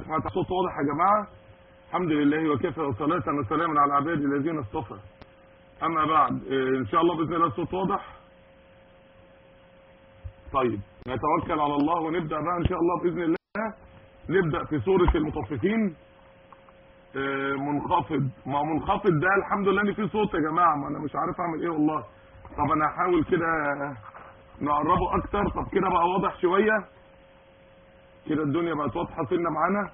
سبحانه وتعالى صوت واضح يا جماعه الحمد لله وكفى وصلاه وسلاما على عباده الذين اصطفى اما بعد إيه، ان شاء الله باذن الله الصوت واضح طيب نتوكل على الله ونبدا بقى ان شاء الله باذن الله نبدا في سوره المطففين آه، منخفض ما منخفض ده الحمد لله ان في صوت يا جماعه ما انا مش عارف اعمل ايه والله طب انا هحاول كده نقربه اكتر طب كده بقى واضح شويه كده الدنيا بقت واضحه سنه معانا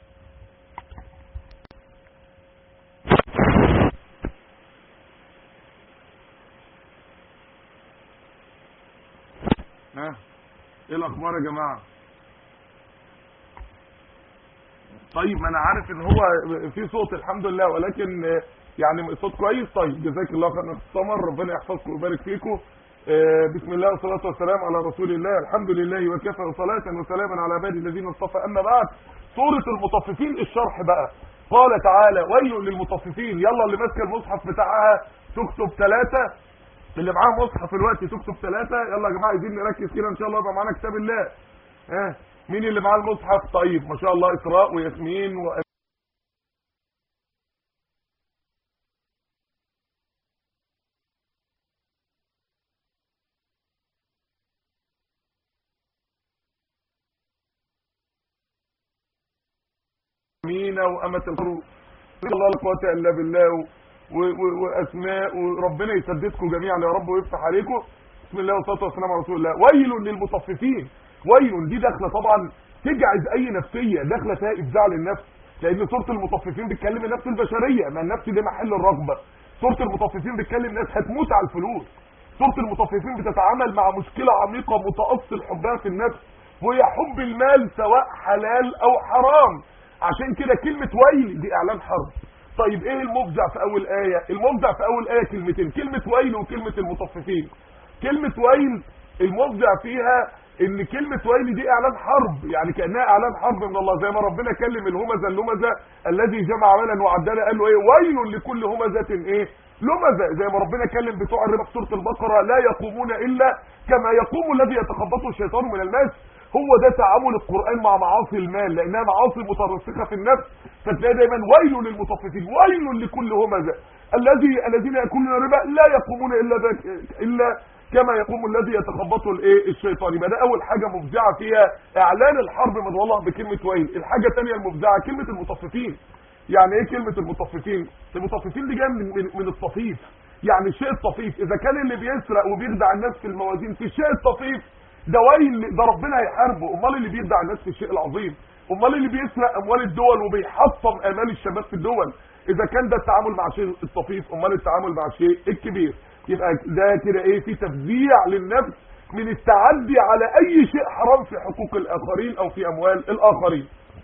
ها ايه الاخبار يا جماعه طيب ما انا عارف ان هو في صوت الحمد لله ولكن آه، يعني صوت كويس طيب جزاك الله خير يا سمر ربنا يحفظكم ويبارك فيكم آه، بسم الله والصلاه والسلام على رسول الله الحمد لله وكفى وصلاه وسلاما على عباده الذين اصطفى اما بعد سوره المطففين الشرح بقى قال تعالى ويل للمطففين يلا اللي ماسكه المصحف بتاعها تكتب ثلاثه اللي معاه مصحف الوقت تكتب ثلاثه يلا يا جماعه عايزين نركز كده ان شاء الله يبقى معانا كتاب الله ها مين اللي معاه المصحف طيب ما شاء الله اسراء وياسمين و... مينا وأمة الخروج الله لا قوة إلا بالله و... و... و... وأسماء وربنا يسددكم جميعا يا رب ويفتح عليكم بسم الله والصلاة والسلام على رسول الله ويل للمطففين ويل دي داخلة طبعا تجعز أي نفسية داخلة فيها إفزاع للنفس لأن سورة المطففين بتكلم النفس البشرية ما النفس دي محل الرغبة سورة المطففين بتكلم ناس هتموت على الفلوس سورة المطففين بتتعامل مع مشكلة عميقة متأصل حبها في النفس وهي حب المال سواء حلال أو حرام عشان كده كلمة ويل دي إعلان حرب طيب ايه المفزع في اول آية المفزع في اول آية كلمتين كلمة ويل وكلمة المطففين كلمة ويل المفزع فيها ان كلمة ويل دي اعلان حرب يعني كأنها اعلان حرب من الله زي ما ربنا كلم الهمزة اللمزة الذي جمع مالا وعدنا قال له ايه ويل لكل همزة ايه لمزة زي ما ربنا كلم بتوع الربا في سورة البقرة لا يقومون الا كما يقوم الذي يتخبطه الشيطان من المس هو ده تعامل القرآن مع معاصي المال لانها معاصي مترسخة في النفس فتلاقي دايما ويل للمطففين ويل لكل همزة الذي الذين ياكلون الربا لا يقومون الا ذاك الا كما يقوم الذي يتخبطه الايه الشيطان يبقى ده اول حاجه مفزعه فيها اعلان الحرب من الله بكلمه ويل الحاجه الثانيه المفزعه كلمه المطففين يعني ايه كلمه المطففين المطففين دي جايه من, من من الطفيف يعني الشيء الطفيف اذا كان اللي بيسرق وبيخدع الناس في الموازين في الشيء الطفيف ده ويل ده ربنا هيحاربه امال اللي بيخدع الناس في الشيء العظيم امال اللي بيسرق اموال الدول وبيحطم امال الشباب في الدول اذا كان ده التعامل مع شيء الطفيف امال التعامل مع الشيء الكبير يبقى ده كده ايه في تفزيع للنفس من التعدي على اي شيء حرام في حقوق الاخرين او في اموال الاخرين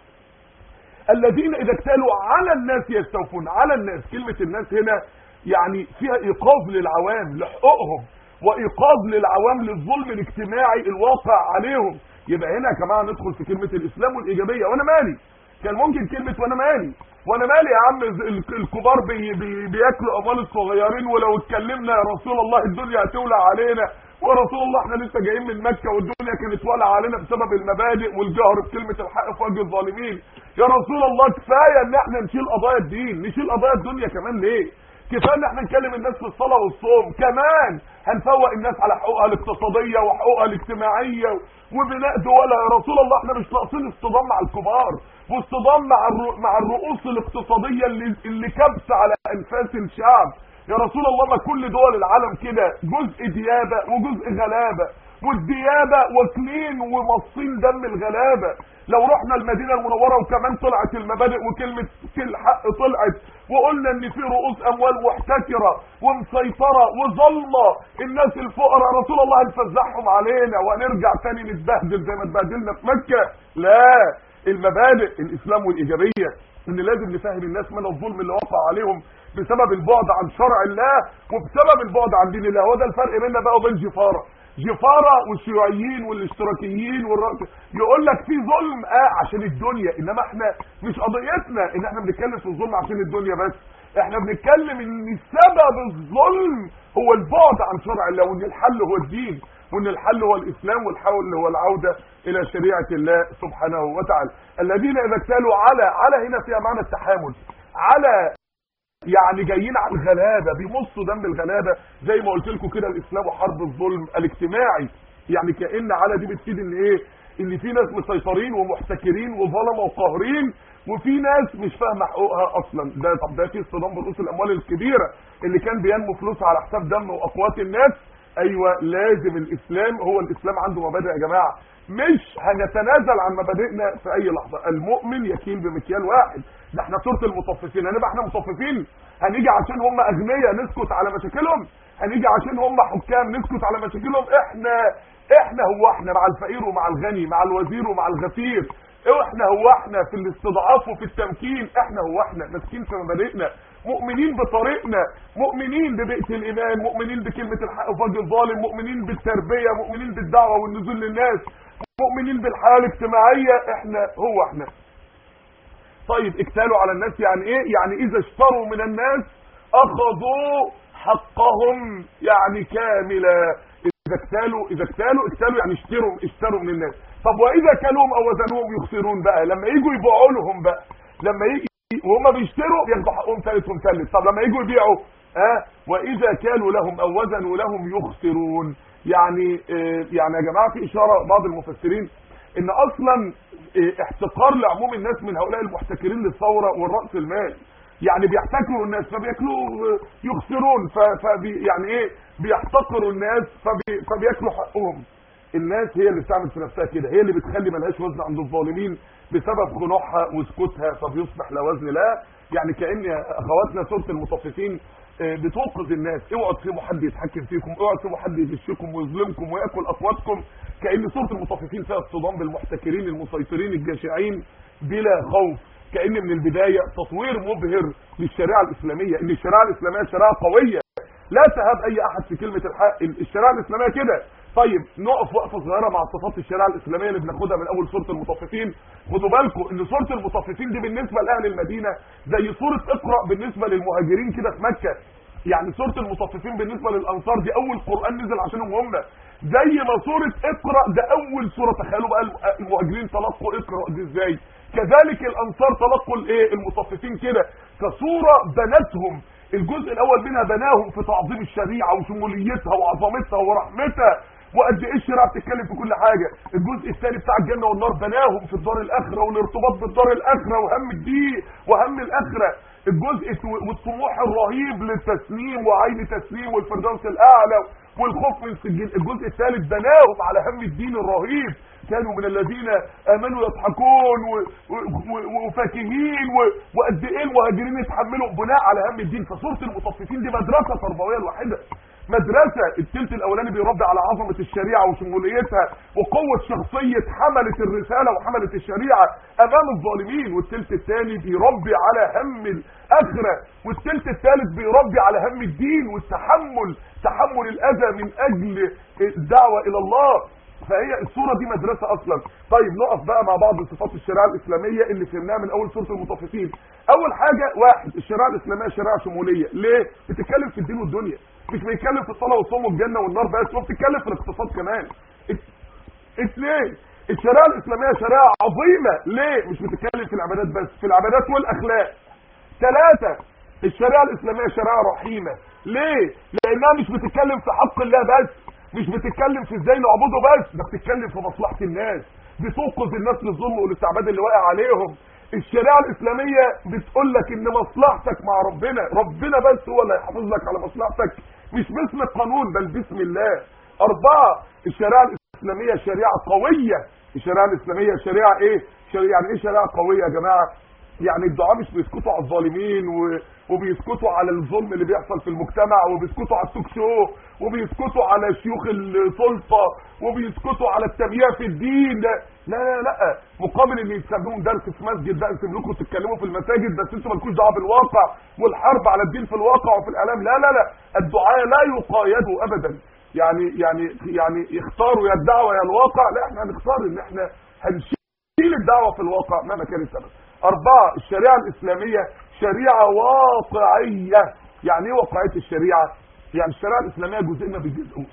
الذين اذا اكتالوا على الناس يستوفون على الناس كلمة الناس هنا يعني فيها ايقاظ للعوام لحقوقهم وايقاظ للعوام للظلم الاجتماعي الواقع عليهم يبقى هنا يا جماعه ندخل في كلمة الاسلام والايجابية وانا مالي كان ممكن كلمة وانا مالي وانا مالي يا عم ال- الكبار بي بي بياكلوا اموال الصغيرين ولو اتكلمنا يا رسول الله الدنيا هتولع علينا ورسول الله احنا لسه جايين من مكة والدنيا كانت ولع علينا بسبب المبادئ والجهر بكلمة الحق في وجه الظالمين يا رسول الله كفاية ان احنا نشيل قضايا الدين نشيل قضايا الدنيا كمان ليه كفايه ان احنا نكلم الناس في الصلاه والصوم كمان هنفوق الناس على حقوقها الاقتصاديه وحقوقها الاجتماعيه وبناء دولها يا رسول الله احنا مش ناقصين اصطدام مع الكبار واصطدام مع الرو... مع الرؤوس الاقتصاديه اللي اللي كبسه على انفاس الشعب يا رسول الله ما كل دول العالم كده جزء ديابه وجزء غلابه والديابه واكلين ومصين دم الغلابه لو رحنا المدينه المنوره وكمان طلعت المبادئ وكلمه الحق طلعت وقلنا ان في رؤوس اموال محتكره ومسيطره وظلمه الناس الفقراء رسول الله هنفزعهم علينا وهنرجع تاني نتبهدل زي ما اتبهدلنا في مكه لا المبادئ الاسلام والايجابيه ان لازم نفهم الناس من الظلم اللي وقع عليهم بسبب البعد عن شرع الله وبسبب البعد عن دين الله هو ده الفرق بيننا بقى وبين جفاره جفاره والشيوعيين والاشتراكيين والرأس يقول لك في ظلم اه عشان الدنيا انما احنا مش قضيتنا ان احنا بنتكلم في الظلم عشان الدنيا بس احنا بنتكلم ان سبب الظلم هو البعد عن شرع الله وان الحل هو الدين وان الحل هو الاسلام والحل هو العوده الى شريعه الله سبحانه وتعالى الذين اذا اكتالوا على على هنا فيها معنى التحامل على يعني جايين على الغلابه بيمصوا دم الغلابه زي ما قلت لكم كده الاسلام وحرب الظلم الاجتماعي يعني كان على دي بتفيد ان ايه ان في ناس مسيطرين ومحتكرين وظلمه وقاهرين وفي ناس مش فاهمه حقوقها اصلا ده طب ده في اصطدام برؤوس الاموال الكبيره اللي كان بينمو فلوسها على حساب دم واقوات الناس ايوه لازم الاسلام هو الاسلام عنده مبادئ يا جماعه مش هنتنازل عن مبادئنا في اي لحظه المؤمن يكين بمكيال واحد ده احنا سوره المطففين هنبقى احنا مطففين هنيجي عشان هم اغنياء نسكت على مشاكلهم هنيجي عشان هم حكام نسكت على مشاكلهم احنا احنا هو احنا مع الفقير ومع الغني مع الوزير ومع الغفير احنا هو احنا في الاستضعاف وفي التمكين احنا هو احنا ماسكين في مبادئنا مؤمنين بطريقنا مؤمنين ببيئه الايمان مؤمنين بكلمه الحق وفضل الظالم مؤمنين بالتربيه مؤمنين بالدعوه والنزول للناس مؤمنين بالحياه الاجتماعيه احنا هو احنا طيب اكتالوا على الناس يعني ايه يعني اذا اشتروا من الناس اخذوا حقهم يعني كاملا اذا اكتالوا اذا اكتالوا اكتالوا يعني اشتروا اشتروا من الناس طب واذا كلوهم او وزنوهم يخسرون بقى لما يجوا يبيعوا لهم بقى لما يجي وهم بيشتروا ياخدوا حقهم ثالث ومثلث طب لما يجوا يبيعوا ها أه؟ واذا كالوا لهم او وزنوا لهم يخسرون يعني اه يعني يا جماعه في اشاره بعض المفسرين ان اصلا اه احتقار لعموم الناس من هؤلاء المحتكرين للثوره والراس المال يعني بيحتكروا الناس فبياكلوا يخسرون فبي يعني ايه بيحتقروا الناس فبي فبياكلوا حقهم الناس هي اللي بتعمل في نفسها كده هي اللي بتخلي ملهاش وزن عند الظالمين بسبب خنوعها وسكوتها فبيصبح لا وزن لها يعني كان اخواتنا سوره المطففين بتوقظ الناس اوعوا تسيبوا حد يتحكم فيكم اوعوا تسيبوا حد يغشكم ويظلمكم وياكل اقواتكم كان سوره المطففين فيها اصطدام بالمحتكرين المسيطرين الجشعين بلا خوف كان من البدايه تطوير مبهر للشريعه الاسلاميه ان الشريعه الاسلاميه شريعه قويه لا تهاب اي احد في كلمه الحق الشريعه الاسلاميه كده طيب نقف وقفه صغيره مع صفات الشريعه الاسلاميه اللي بناخدها من اول سوره المطففين خدوا بالكم ان سوره المطففين دي بالنسبه لاهل المدينه زي سوره اقرا بالنسبه للمهاجرين كده في مكه يعني سوره المطففين بالنسبه للانصار دي اول قران نزل عشانهم هم زي ما سوره اقرا ده اول سوره تخيلوا بقى المهاجرين تلقوا اقرا دي ازاي كذلك الانصار تلقوا الايه المطففين كده كصوره بنتهم الجزء الاول منها بناهم في تعظيم الشريعه وشموليتها وعظمتها ورحمتها وقد ايه الشريعه بتتكلم في كل حاجه الجزء الثاني بتاع الجنه والنار بناهم في الدار الاخره والارتباط بالدار الاخره وهم الدين وهم الاخره الجزء والطموح الرهيب للتسليم وعين تسليم والفردوس الاعلى والخوف من السجين الجزء الثالث بناهم على هم الدين الرهيب كانوا من الذين امنوا يضحكون وفاكهين وقد ايه المهاجرين يتحملوا بناء على هم الدين فسوره المطففين دي مدرسه تربويه الواحده مدرسة التلت الاولاني بيربي على عظمة الشريعة وشموليتها وقوة شخصية حملة الرسالة وحملة الشريعة امام الظالمين والتلت الثاني بيربي على هم الاخرة والتلت الثالث بيربي على هم الدين والتحمل تحمل الاذى من اجل الدعوة الى الله فهي الصورة دي مدرسة اصلا طيب نقف بقى مع بعض صفات الشريعة الاسلامية اللي فهمناها من اول سورة المطففين اول حاجة واحد الشريعة الاسلامية شريعة شمولية ليه بتتكلم في الدين والدنيا مش بيتكلم في الصلاه والصوم والجنه والنار بس هو بتتكلم في الاقتصاد كمان اثنين الشريعه الاسلاميه شريعه عظيمه ليه مش بتتكلم في العبادات بس في العبادات والاخلاق ثلاثه الشريعه الاسلاميه شريعه رحيمه ليه لانها مش بتتكلم في حق الله بس مش بتتكلم في ازاي نعبده بس ده بتتكلم في مصلحه الناس بتوقظ الناس للظلم والاستعباد اللي واقع عليهم الشريعه الاسلاميه بتقول لك ان مصلحتك مع ربنا ربنا بس هو اللي هيحافظ لك على مصلحتك مش باسم القانون بل باسم الله اربعه الشريعه الاسلاميه شريعه قويه الشريعه الاسلاميه شريعه ايه شريعه يعني ايه شريعه قويه يا جماعه يعني الدعاء مش بيسكتوا على الظالمين و... وبيسكتوا على الظلم اللي بيحصل في المجتمع وبيسكتوا على التوك شو وبيسكتوا على شيوخ السلطه وبيسكتوا على التبييع في الدين لا لا لا, لا. مقابل ان يستخدموا درس في مسجد بقى يسيب لكم تتكلموا في المساجد بس انتوا مالكوش دعوه بالواقع والحرب على الدين في الواقع وفي الاعلام لا لا لا الدعاء لا يقايدوا ابدا يعني يعني يعني يختاروا يا الدعوه يا الواقع لا احنا هنختار ان احنا هنشيل الدعوه في الواقع مهما كان السبب أربعة الشريعة الإسلامية شريعة واقعية يعني ايه واقعية الشريعة يعني الشريعة الإسلامية جزئين ما بيتجزئوش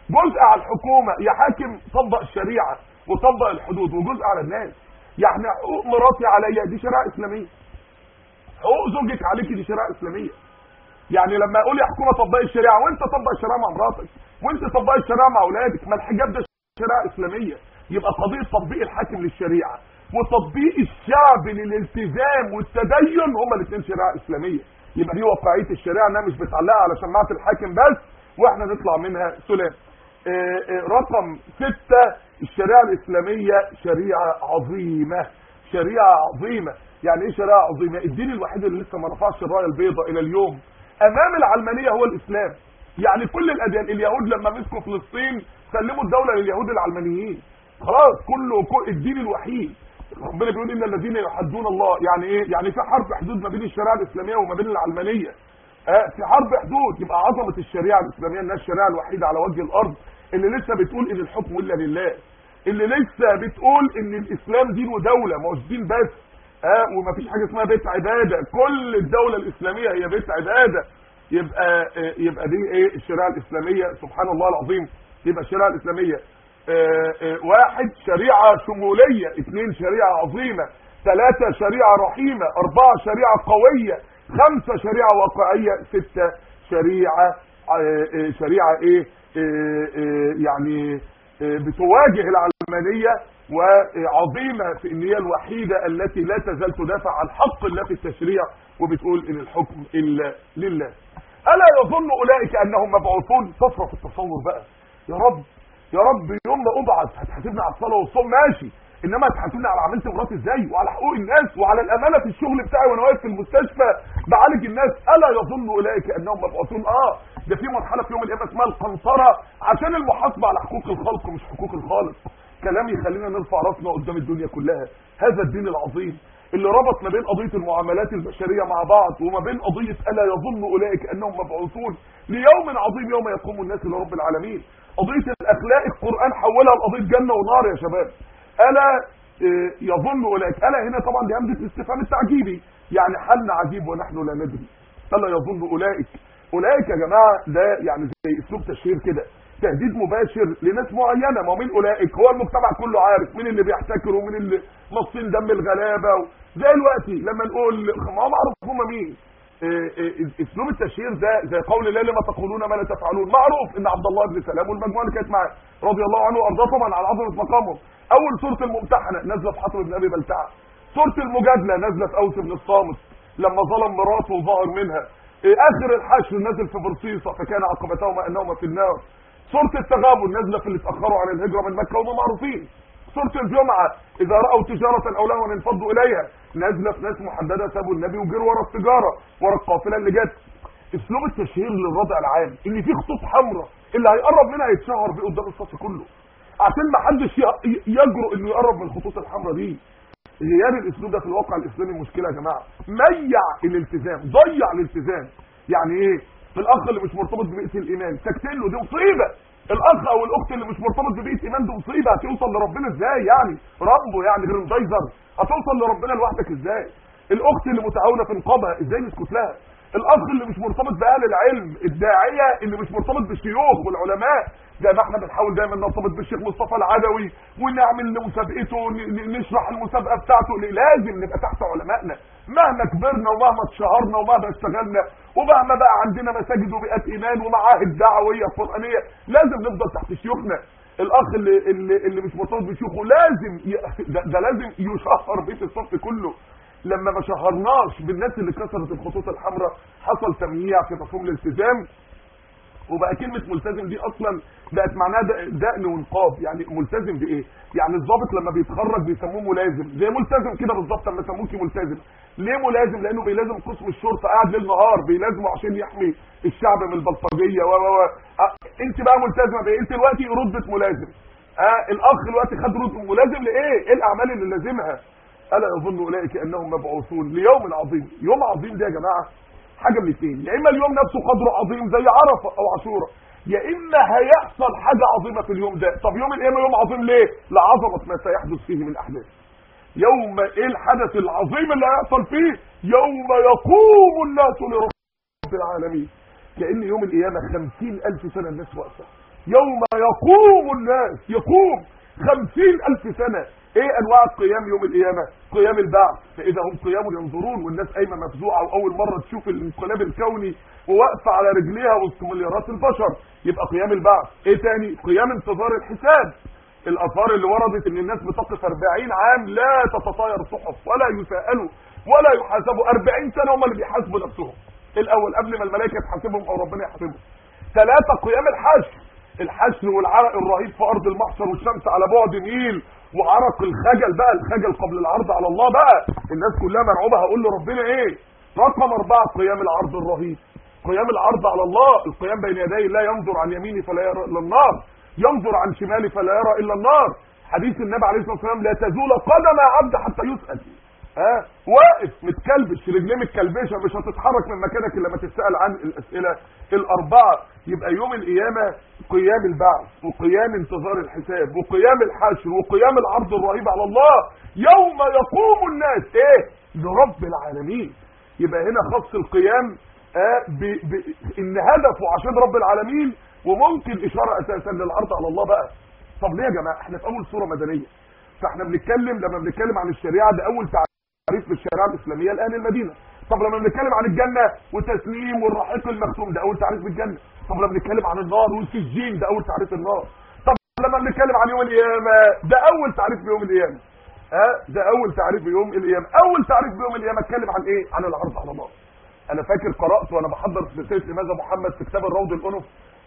جزء على الحكومه يا حاكم طبق الشريعه وطبق الحدود وجزء على الناس يعني حقوق مراتي عليا دي شريعه اسلاميه حقوق زوجك عليكي دي شريعه اسلاميه يعني لما اقول يا حكومه طبقي الشريعه وانت طبق الشريعه مع مراتك وانت طبقي الشريعه مع اولادك ما الحجاب ده شريعه اسلاميه يبقى قضيه تطبيق الحاكم للشريعه وتطبيق الشعب للالتزام والتدين هما الاثنين شريعه اسلاميه يبقى دي واقعيه الشريعه انها مش بتعلقها على شماعه الحاكم بس واحنا نطلع منها سلام آه، آه، رقم ستة الشريعة الإسلامية شريعة عظيمة شريعة عظيمة يعني ايه شريعة عظيمة الدين الوحيد اللي لسه ما رفعش الراية البيضاء الى اليوم امام العلمانية هو الاسلام يعني كل الاديان اليهود لما مسكوا فلسطين سلموا الدولة لليهود العلمانيين خلاص كله كل الدين الوحيد ربنا بيقول ان الذين يحدون الله يعني ايه يعني في حرب حدود ما بين الشريعه الاسلاميه وما بين العلمانيه آه في حرب حدود يبقى عظمه الشريعه الاسلاميه انها الشريعه الوحيده على وجه الارض اللي لسه بتقول ان الحكم الا لله اللي لسه بتقول ان الاسلام دين ودوله ما هوش دين بس اه ومفيش حاجه اسمها بيت عباده كل الدوله الاسلاميه هي بيت عباده يبقى آه يبقى دي ايه الشريعه الاسلاميه سبحان الله العظيم يبقى الشريعه الاسلاميه آه آه واحد شريعه شموليه اثنين شريعه عظيمه ثلاثه شريعه رحيمه اربعه شريعه قويه خمسه شريعه واقعيه سته شريعه شريعه ايه يعني بتواجه العلمانيه وعظيمه في ان هي الوحيده التي لا تزال تدافع عن حق الله في التشريع وبتقول ان الحكم الا لله الا يظن اولئك انهم مبعوثون طفره في التصور بقى يا رب يا رب يوم ما ابعث هتحاسبني على الصلاه والصوم ماشي انما هتحاسبني على عملت مراتي ازاي وعلى حقوق الناس وعلى الامانه في الشغل بتاعي وانا واقف في المستشفى بعالج الناس الا يظن اولئك انهم مبعوثون اه ده في مرحله في يوم القيامه اسمها القنطره عشان المحاسبه على حقوق الخلق مش حقوق الخالق كلام يخلينا نرفع راسنا قدام الدنيا كلها هذا الدين العظيم اللي ربط ما بين قضيه المعاملات البشريه مع بعض وما بين قضيه الا يظن اولئك انهم مبعوثون ليوم عظيم يوم يقوم الناس لرب العالمين قضيه الاخلاق القران حولها لقضيه جنه ونار يا شباب الا يظن اولئك الا هنا طبعا دي همزه الاستفهام التعجيبي يعني حالنا عجيب ونحن لا ندري الا يظن اولئك اولئك يا جماعه ده يعني زي اسلوب تشهير كده تهديد مباشر لناس معينه ما مين اولئك هو المجتمع كله عارف مين اللي بيحتكروا ومين اللي نصين دم الغلابه و... زي دلوقتي لما نقول ما هو معروف هم مين اسلوب التشهير ده زي قول الله لما تقولون ما لا تفعلون معروف ان عبد الله بن سلام والمجموعه اللي كانت معاه رضي الله عنه وارضاه طبعا على عظمه مقامهم اول سوره الممتحنه نازله في حطب بن ابي بلتعه سوره المجادله نازله في اوس بن الصامت لما ظلم مراته وظهر منها اخر الحشر نازل في برصيصه فكان عقبتهما انهما في النار سوره التغابن نازله في اللي اتاخروا عن الهجره من مكه وهم معروفين سوره الجمعه اذا راوا تجاره او لهوا انفضوا اليها نازله في ناس محدده سابوا النبي وجروا ورا التجاره ورا القافله اللي جت اسلوب التشهير للرضع العام ان في خطوط حمراء اللي هيقرب منها يتشهر بيه قدام الصف كله عشان ما حدش يجرؤ انه يقرب من الخطوط الحمراء دي غياب الاسلوب ده في الواقع الاسلامي مشكله يا جماعه ميع الالتزام ضيع الالتزام يعني ايه الاخ اللي مش مرتبط ببيئه الايمان ساكتين له دي مصيبه الاخ او الاخت اللي مش مرتبط ببيئه ايمان دي مصيبه هتوصل لربنا ازاي يعني ربه يعني غير مجيزر هتوصل لربنا لوحدك ازاي الاخت اللي متعاونه في نقابها ازاي نسكت لها الاخ اللي مش مرتبط باهل العلم الداعيه اللي مش مرتبط بالشيوخ والعلماء زي ما احنا بنحاول دايما نرتبط بالشيخ مصطفى العدوي ونعمل مسابقته نشرح المسابقه بتاعته لازم نبقى تحت علمائنا مهما كبرنا ومهما اتشهرنا ومهما اشتغلنا ومهما بقى عندنا مساجد وبيئات ايمان ومعاهد دعويه قرانيه لازم نفضل تحت شيوخنا الاخ اللي اللي, اللي مش مرتبط بشيوخه لازم ي... ده, ده لازم يشهر بيت الصف كله لما ما شهرناش بالناس اللي كسرت الخطوط الحمراء حصل تمييع في مفهوم الالتزام وبقى كلمه ملتزم دي اصلا بقت معناها دقن ونقاب يعني ملتزم بايه يعني الضابط لما بيتخرج بيسموه ملازم زي ملتزم كده بالظبط لما سموكي ملتزم ليه ملازم لانه بيلازم قسم الشرطه قاعد ليل نهار بيلازمه عشان يحمي الشعب من البلطجيه و و انت بقى ملتزمه بايه انت دلوقتي رتبه ملازم اه الاخ دلوقتي خد رتبه ملازم لايه ايه الاعمال اللي لازمها الا يظن اولئك انهم مبعوثون ليوم عظيم يوم عظيم ده يا جماعه حاجه من الاثنين يا اما اليوم نفسه قدره عظيم زي عرفه او عاشوراء يا اما هيحصل حاجه عظيمه في اليوم ده طب يوم القيامه يوم عظيم ليه لعظمه ما سيحدث فيه من احداث يوم ايه الحدث العظيم اللي هيحصل فيه يوم يقوم الناس لرب العالمين كان يوم القيامه خمسين الف سنه الناس واقفه يوم يقوم الناس يقوم خمسين ألف سنة ايه انواع القيام يوم القيامة قيام البعث فاذا هم قيام ينظرون والناس قايمة مفزوعة واول مرة تشوف الانقلاب الكوني وواقفة على رجليها وسط مليارات البشر يبقى قيام البعث ايه تاني قيام انتظار الحساب الاثار اللي وردت ان الناس بتقف 40 عام لا تتطاير صحف ولا يسالوا ولا يحاسبوا 40 سنه هم اللي بيحاسبوا نفسهم الاول قبل ما الملائكه تحاسبهم او ربنا يحاسبهم ثلاثه قيام الحشر الحشر والعرق الرهيب في ارض المحشر والشمس على بعد ميل وعرق الخجل بقى الخجل قبل العرض على الله بقى الناس كلها مرعوبه هقول لربنا ايه رقم أربعة قيام العرض الرهيب قيام العرض على الله القيام بين يدي الله ينظر عن يمينه فلا يرى الا النار ينظر عن شماله فلا يرى الا النار حديث النبي عليه الصلاه والسلام لا تزول قدم عبد حتى يسال ها واقف متكلبش رجليه متكلبشه مش هتتحرك من مكانك الا لما تسال عن الاسئله الاربعه يبقى يوم القيامه قيام البعث وقيام انتظار الحساب وقيام الحشر وقيام العرض الرهيب على الله يوم يقوم الناس ايه لرب العالمين يبقى هنا خص القيام آه ب... ب... ان هدفه عشان رب العالمين وممكن اشاره اساسا للعرض على الله بقى طب ليه يا جماعه احنا في اول سوره مدنيه فاحنا بنتكلم لما بنتكلم عن الشريعه ده اول تعريف للشريعه الاسلاميه الان المدينه طب لما بنتكلم عن الجنه وتسليم والرحيق المختوم ده اول تعريف بالجنه طب لما بنتكلم عن النار والسجين ده اول تعريف النار طب لما بنتكلم عن يوم القيامه ده اول تعريف بيوم القيامه ها أه؟ ده اول تعريف بيوم القيامه اول تعريف بيوم القيامه اتكلم عن ايه عن العرض على الله انا فاكر قرات وانا بحضر سلسله لماذا محمد في كتاب الروض الانف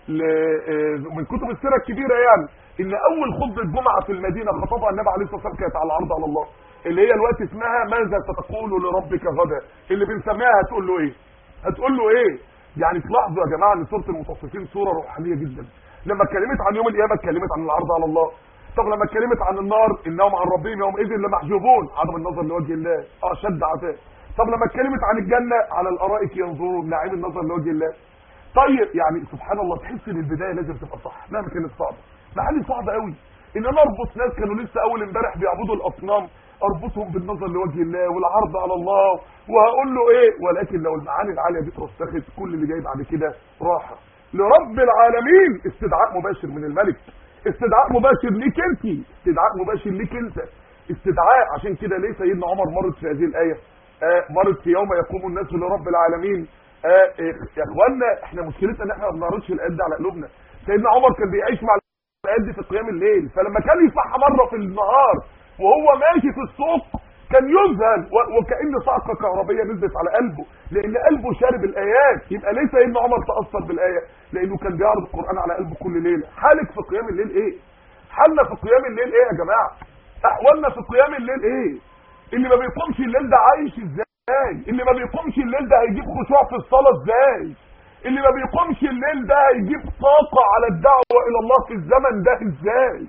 من كتب السيره الكبيره يعني ان اول خطبه جمعه في المدينه خطبها النبي عليه الصلاه والسلام كانت على العرض على الله اللي هي الوقت اسمها ماذا ستقول لربك غدا اللي بنسميها هتقول له ايه هتقول له ايه يعني تلاحظوا يا جماعه ان سوره المطففين سوره روحانيه جدا لما اتكلمت عن يوم القيامه اتكلمت عن العرض على الله طب لما اتكلمت عن النار انهم عن ربهم يومئذ لمحجوبون عدم النظر لوجه الله اشد عذاب طب لما اتكلمت عن الجنه على الارائك ينظرون نعيم النظر لوجه الله طيب يعني سبحان الله تحس ان البدايه لازم تبقى صح مهما كانت صعبه معاني صعبه قوي ان انا اربط ناس كانوا لسه اول امبارح بيعبدوا الاصنام اربطهم بالنظر لوجه الله والعرض على الله وهقول له ايه ولكن لو المعاني العاليه دي اترسخت كل اللي جاي بعد كده راحه لرب العالمين استدعاء مباشر من الملك استدعاء مباشر ليك انت استدعاء مباشر ليك انت استدعاء عشان كده ليه سيدنا عمر مرت في هذه الايه آه مرت في يوم يقوم الناس لرب العالمين آه يا اخوانا احنا مشكلتنا ان احنا ما بنعرضش الايات دي على قلوبنا سيدنا عمر كان بيعيش مع الايات دي في قيام الليل فلما كان يصحى مره في النهار وهو ماشي في السوق كان يذهل وكأن صعقه كهربيه نزلت على قلبه لان قلبه شارب الايات يبقى ليه سيدنا عمر تاثر بالايه لانه كان بيعرض القران على قلبه كل ليله حالك في قيام الليل ايه حالنا في قيام الليل ايه يا جماعه احوالنا في قيام الليل ايه اللي ما بيقومش الليل ده عايش ازاي اللي ما بيقومش الليل ده هيجيب خشوع في الصلاه ازاي اللي ما بيقومش الليل ده هيجيب طاقه على الدعوه الى الله في الزمن ده ازاي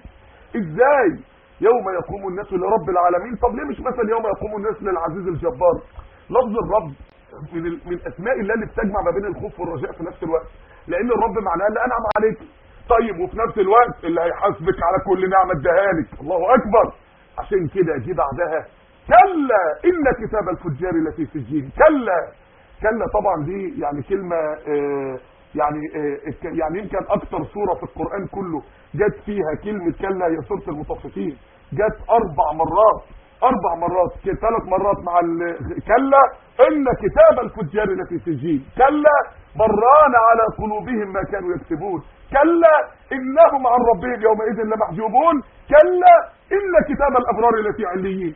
ازاي يوم يقوم الناس لرب العالمين طب ليه مش مثلا يوم يقوم الناس للعزيز الجبار لفظ الرب من ال... من اسماء الله اللي بتجمع ما بين الخوف والرجاء في نفس الوقت لان الرب معناه اللي انعم عليك طيب وفي نفس الوقت اللي هيحاسبك على كل نعمه اداها لك الله اكبر عشان كده جه بعدها كلا ان كتاب الفجار لفي سجين كلا كلا طبعا دي يعني كلمه آه يعني آه يعني يمكن اكتر سوره في القران كله جت فيها كلمه كلا هي سوره المطففين جت اربع مرات اربع مرات ثلاث مرات مع كلا ان كتاب الفجار لفي سجين كلا بران على قلوبهم ما كانوا يكسبون كلا انهم عن ربهم يومئذ لمحجوبون كلا ان كتاب الابرار لفي عليين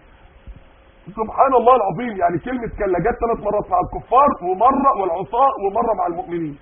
سبحان الله العظيم يعني كلمة كلا جت ثلاث مرات مع الكفار ومرة والعصاة ومرة مع المؤمنين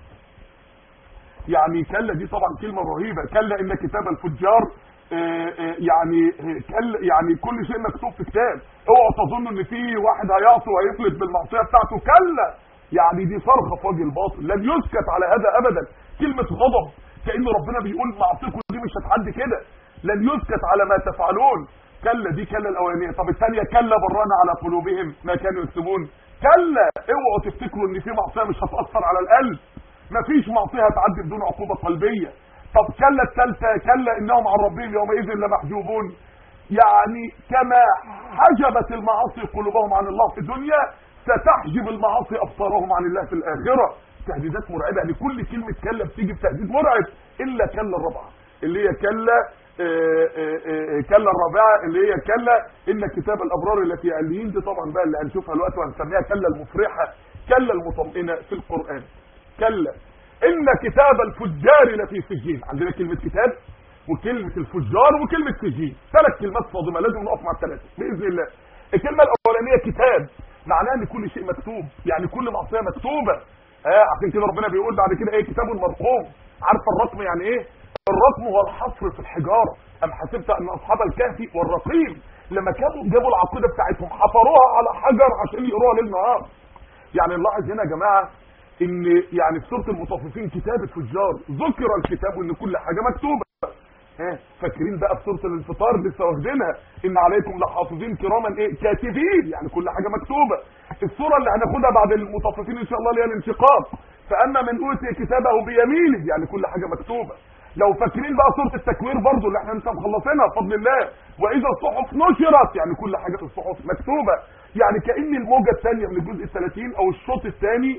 يعني كلا دي طبعا كلمة رهيبة كلا ان كتاب الفجار آآ آآ يعني كلا يعني كل شيء مكتوب في كتاب اوعوا تظنوا ان في واحد هيعصي وهيفلت بالمعصية بتاعته كلا يعني دي صرخة في وجه الباطل لن يسكت على هذا ابدا كلمة غضب كأن ربنا بيقول معصيكم دي مش هتعدي كده لن يسكت على ما تفعلون كلا دي كلا الاولانيه طب الثانيه كلا برانا على قلوبهم ما كانوا يكسبون كلا اوعوا تفتكروا ان في معصيه مش هتاثر على القلب مفيش معصيه هتعدي بدون عقوبه قلبيه طب كلا الثالثه كلا انهم عن ربهم يومئذ لمحجوبون يعني كما حجبت المعاصي قلوبهم عن الله في الدنيا ستحجب المعاصي ابصارهم عن الله في الاخره تهديدات مرعبه يعني كل كلمه كلا بتيجي بتهديد مرعب الا كلا الرابعه اللي هي كلا آه، آه، آه، كلا الرابعه اللي هي كلا ان كتاب الابرار التي عليين دي طبعا بقى اللي هنشوفها دلوقتي وهنسميها كلا المفرحه كلا المطمئنه في القران كلا ان كتاب الفجار لفي سجين عندنا كلمه كتاب وكلمه الفجار وكلمه سجين ثلاث كلمات صادمه لازم نقف مع الثلاثه باذن الله الكلمه الاولانيه كتاب معناها ان كل شيء مكتوب يعني كل معصيه مكتوبه اه عشان كده ربنا بيقول بعد كده ايه كتاب مرقوم عارفه الرقم يعني ايه الرقم هو الحصر في الحجاره ام حسبت ان اصحاب الكهف والرقيم لما كانوا جابوا العقيده بتاعتهم حفروها على حجر عشان يقروها ليل نهار يعني نلاحظ هنا يا جماعه ان يعني في سوره المطففين كتاب الفجار ذكر الكتاب ان كل حاجه مكتوبه ها فاكرين بقى في سوره الانفطار لسه واخدينها ان عليكم لحافظين كراما ايه كاتبين يعني كل حاجه مكتوبه السوره اللي هناخدها بعد المطففين ان شاء الله اللي هي الانشقاق فاما من اوتي كتابه بيمينه يعني كل حاجه مكتوبه لو فاكرين بقى سوره التكوير برضو اللي احنا لسه مخلصينها بفضل الله واذا الصحف نشرت يعني كل حاجه في الصحف مكتوبه يعني كان الموجه الثانيه من الجزء ال30 او الشوط الثاني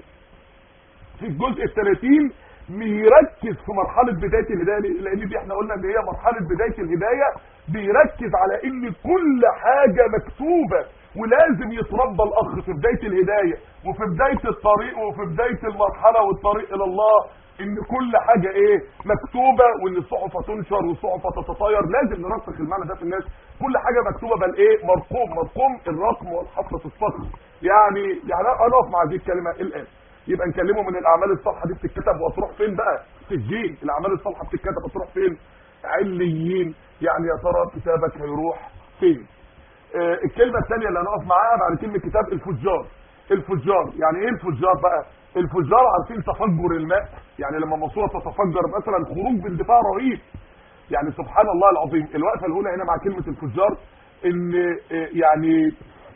في الجزء ال30 بيركز في مرحله بدايه الهدايه لان دي احنا قلنا ان هي مرحله بدايه الهدايه بيركز على ان كل حاجه مكتوبه ولازم يتربى الاخ في بدايه الهدايه وفي بدايه الطريق وفي بدايه المرحله والطريق الى الله ان كل حاجه ايه مكتوبه وان الصحف هتنشر والصحف هتتطاير لازم نرسخ المعنى ده في الناس كل حاجه مكتوبه بل ايه مرقوم مرقوم الرقم والحفره في الصخر يعني يعني انا اقف مع هذه الكلمه الان يبقى نكلمه من الاعمال الصالحه دي بتتكتب وتروح فين بقى سجين الاعمال الصالحه بتتكتب وتروح فين عليين يعني يا ترى كتابك هيروح فين آه الكلمه الثانيه اللي هنقف معاها بعد كلمه كتاب الفجار الفجار يعني ايه الفجار بقى الفجار عارفين تفجر الماء يعني لما ماسوره تتفجر مثلا خروج باندفاع رهيب يعني سبحان الله العظيم الوقفه الاولى هنا مع كلمه الفجار ان آه يعني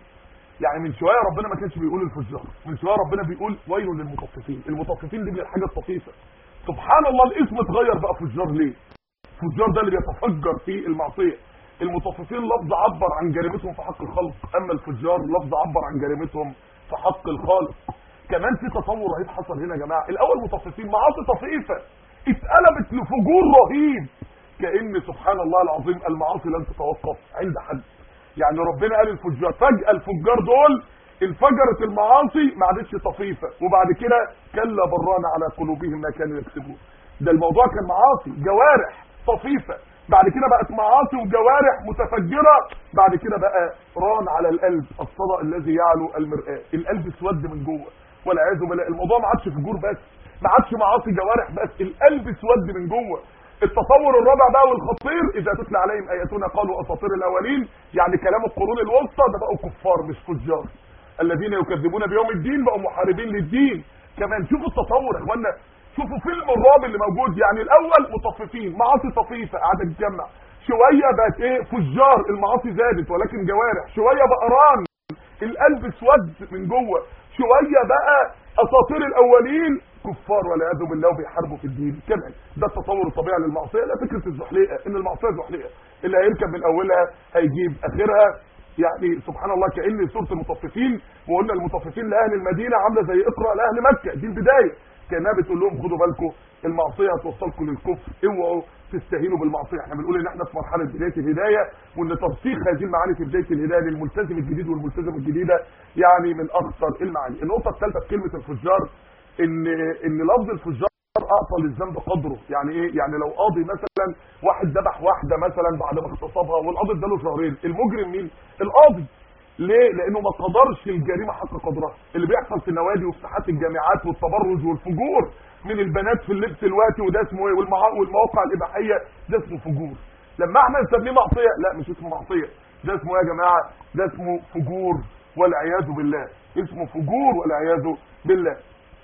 يعني من شويه ربنا ما كانش بيقول الفجار من شويه ربنا بيقول ويل للمطففين المطففين دي من الحاجه الطفيفه سبحان الله الاسم اتغير بقى فجار ليه فجار ده اللي بيتفجر في المعصيه المطففين لفظ عبر عن جريمتهم في حق الخلق اما الفجار لفظ عبر عن جريمتهم في حق الخالق كمان في تطور رهيب حصل هنا يا جماعه الاول مطففين معاصي طفيفه اتقلبت لفجور رهيب كان سبحان الله العظيم المعاصي لن تتوقف عند حد يعني ربنا قال الفجار فجأة الفجار دول انفجرت المعاصي ما عادتش طفيفة وبعد كده كلا بران على قلوبهم ما كانوا يكسبون ده الموضوع كان معاصي جوارح طفيفة بعد كده بقت معاصي وجوارح متفجرة بعد كده بقى ران على القلب الصدى الذي يعلو المرآة القلب اسود من جوه والعياذ بالله الموضوع ما عادش فجور بس ما عادش معاصي جوارح بس القلب اسود من جوه التصور الرابع بقى والخطير اذا تتلى عليهم اياتنا قالوا اساطير الاولين يعني كلام القرون الوسطى ده بقوا كفار مش فجار الذين يكذبون بيوم الدين بقوا محاربين للدين كمان شوفوا التطور يا اخوانا شوفوا فيلم الرعب اللي موجود يعني الاول مطففين معاصي طفيفه قاعده تتجمع شويه بقت ايه فجار المعاصي زادت ولكن جوارح شويه بقى ران القلب اسود من جوه شويه بقى اساطير الاولين كفار والعياذ بالله وبيحاربوا في الدين كمان ده التصور الطبيعي للمعصيه لا فكره الزحليقه ان المعصيه زحليقه اللي هيركب من اولها هيجيب اخرها يعني سبحان الله كان سوره المطففين وقلنا المطففين لاهل المدينه عامله زي اقرا لاهل مكه دي البدايه كانها بتقول لهم خدوا بالكم المعصيه هتوصلكم للكفر اوعوا تستهينوا بالمعصيه احنا بنقول ان احنا في مرحله بدايه الهدايه وان ترسيخ هذه المعاني في بدايه الهدايه للملتزم الجديد والملتزم الجديده يعني من اخطر المعاني النقطه الثالثه في كلمه الفجار ان ان لفظ الفجار اعطى للذنب قدره يعني ايه يعني لو قاضي مثلا واحد ذبح واحده مثلا بعد ما اغتصبها والقاضي اداله شهرين المجرم مين القاضي ليه لانه ما قدرش الجريمه حق قدرها اللي بيحصل في النوادي وفي ساحات الجامعات والتبرج والفجور من البنات في اللبس الواتي وده اسمه ايه والمواقع الاباحيه ده اسمه فجور لما احنا نسميه معصيه لا مش اسمه معصيه ده اسمه ايه يا جماعه ده اسمه فجور والعياذ بالله اسمه فجور والعياذ بالله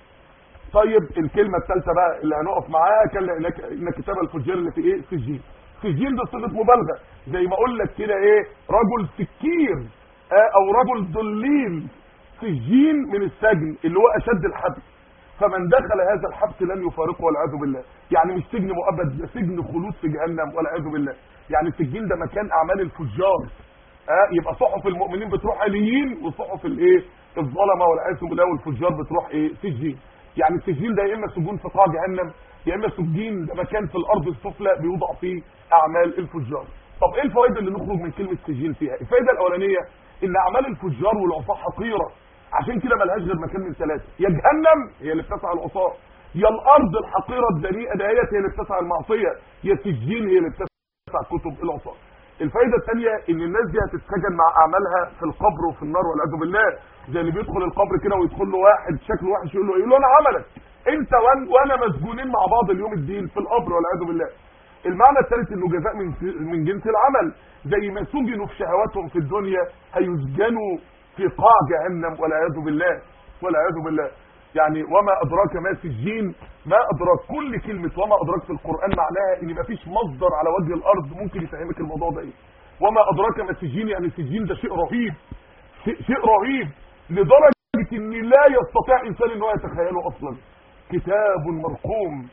طيب الكلمه الثالثه بقى اللي هنقف معاها كان ان كتاب الفجار اللي في ايه سجين سجين ده صيغه مبالغه زي ما اقول لك كده ايه رجل سكير آه او رجل ضليل سجين من السجن اللي هو اشد الحبس فمن دخل هذا الحبس لن يفارقه والعياذ بالله يعني مش سجن مؤبد ده سجن خلود في جهنم والعياذ بالله يعني السجين ده مكان اعمال الفجار آه يبقى صحف المؤمنين بتروح عليين وصحف الايه الظلمه والعياذ بالله والفجار بتروح ايه سجين يعني السجين ده يا اما سجون في قاع جهنم يا اما سجين ده مكان في الارض السفلى بيوضع فيه اعمال الفجار طب ايه الفوائد اللي نخرج من كلمه سجين فيها الفائده الاولانيه ان اعمال الفجار والعصاه حقيره عشان كده ملهاش غير مكان من ثلاثه يا جهنم هي اللي بتسعى العصاه يا الارض الحقيره الدنيئه دهيت هي اللي بتسعى المعصيه يا السجين هي اللي بتسعى كتب العصاه الفائده الثانيه ان الناس دي هتتسجن مع اعمالها في القبر وفي النار والعياذ بالله زي اللي بيدخل القبر كده ويدخل له واحد شكله وحش يقول له يقول له انا عملك انت وأن- وانا مسجونين مع بعض اليوم الدين في القبر والعياذ بالله المعنى الثالث انه جزاء من من جنس العمل زي ما سجنوا في شهواتهم في الدنيا هيسجنوا في قاع جهنم والعياذ بالله والعياذ بالله يعني وما ادراك ما سجين ما ادراك كل كلمه وما ادراك في القران معناها ان مفيش مصدر على وجه الارض ممكن يفهمك الموضوع ده ايه وما ادراك ما سجين يعني سجين ده شيء رهيب شيء, شيء رهيب لدرجه ان لا يستطيع انسان ان هو يتخيله اصلا كتاب مرقوم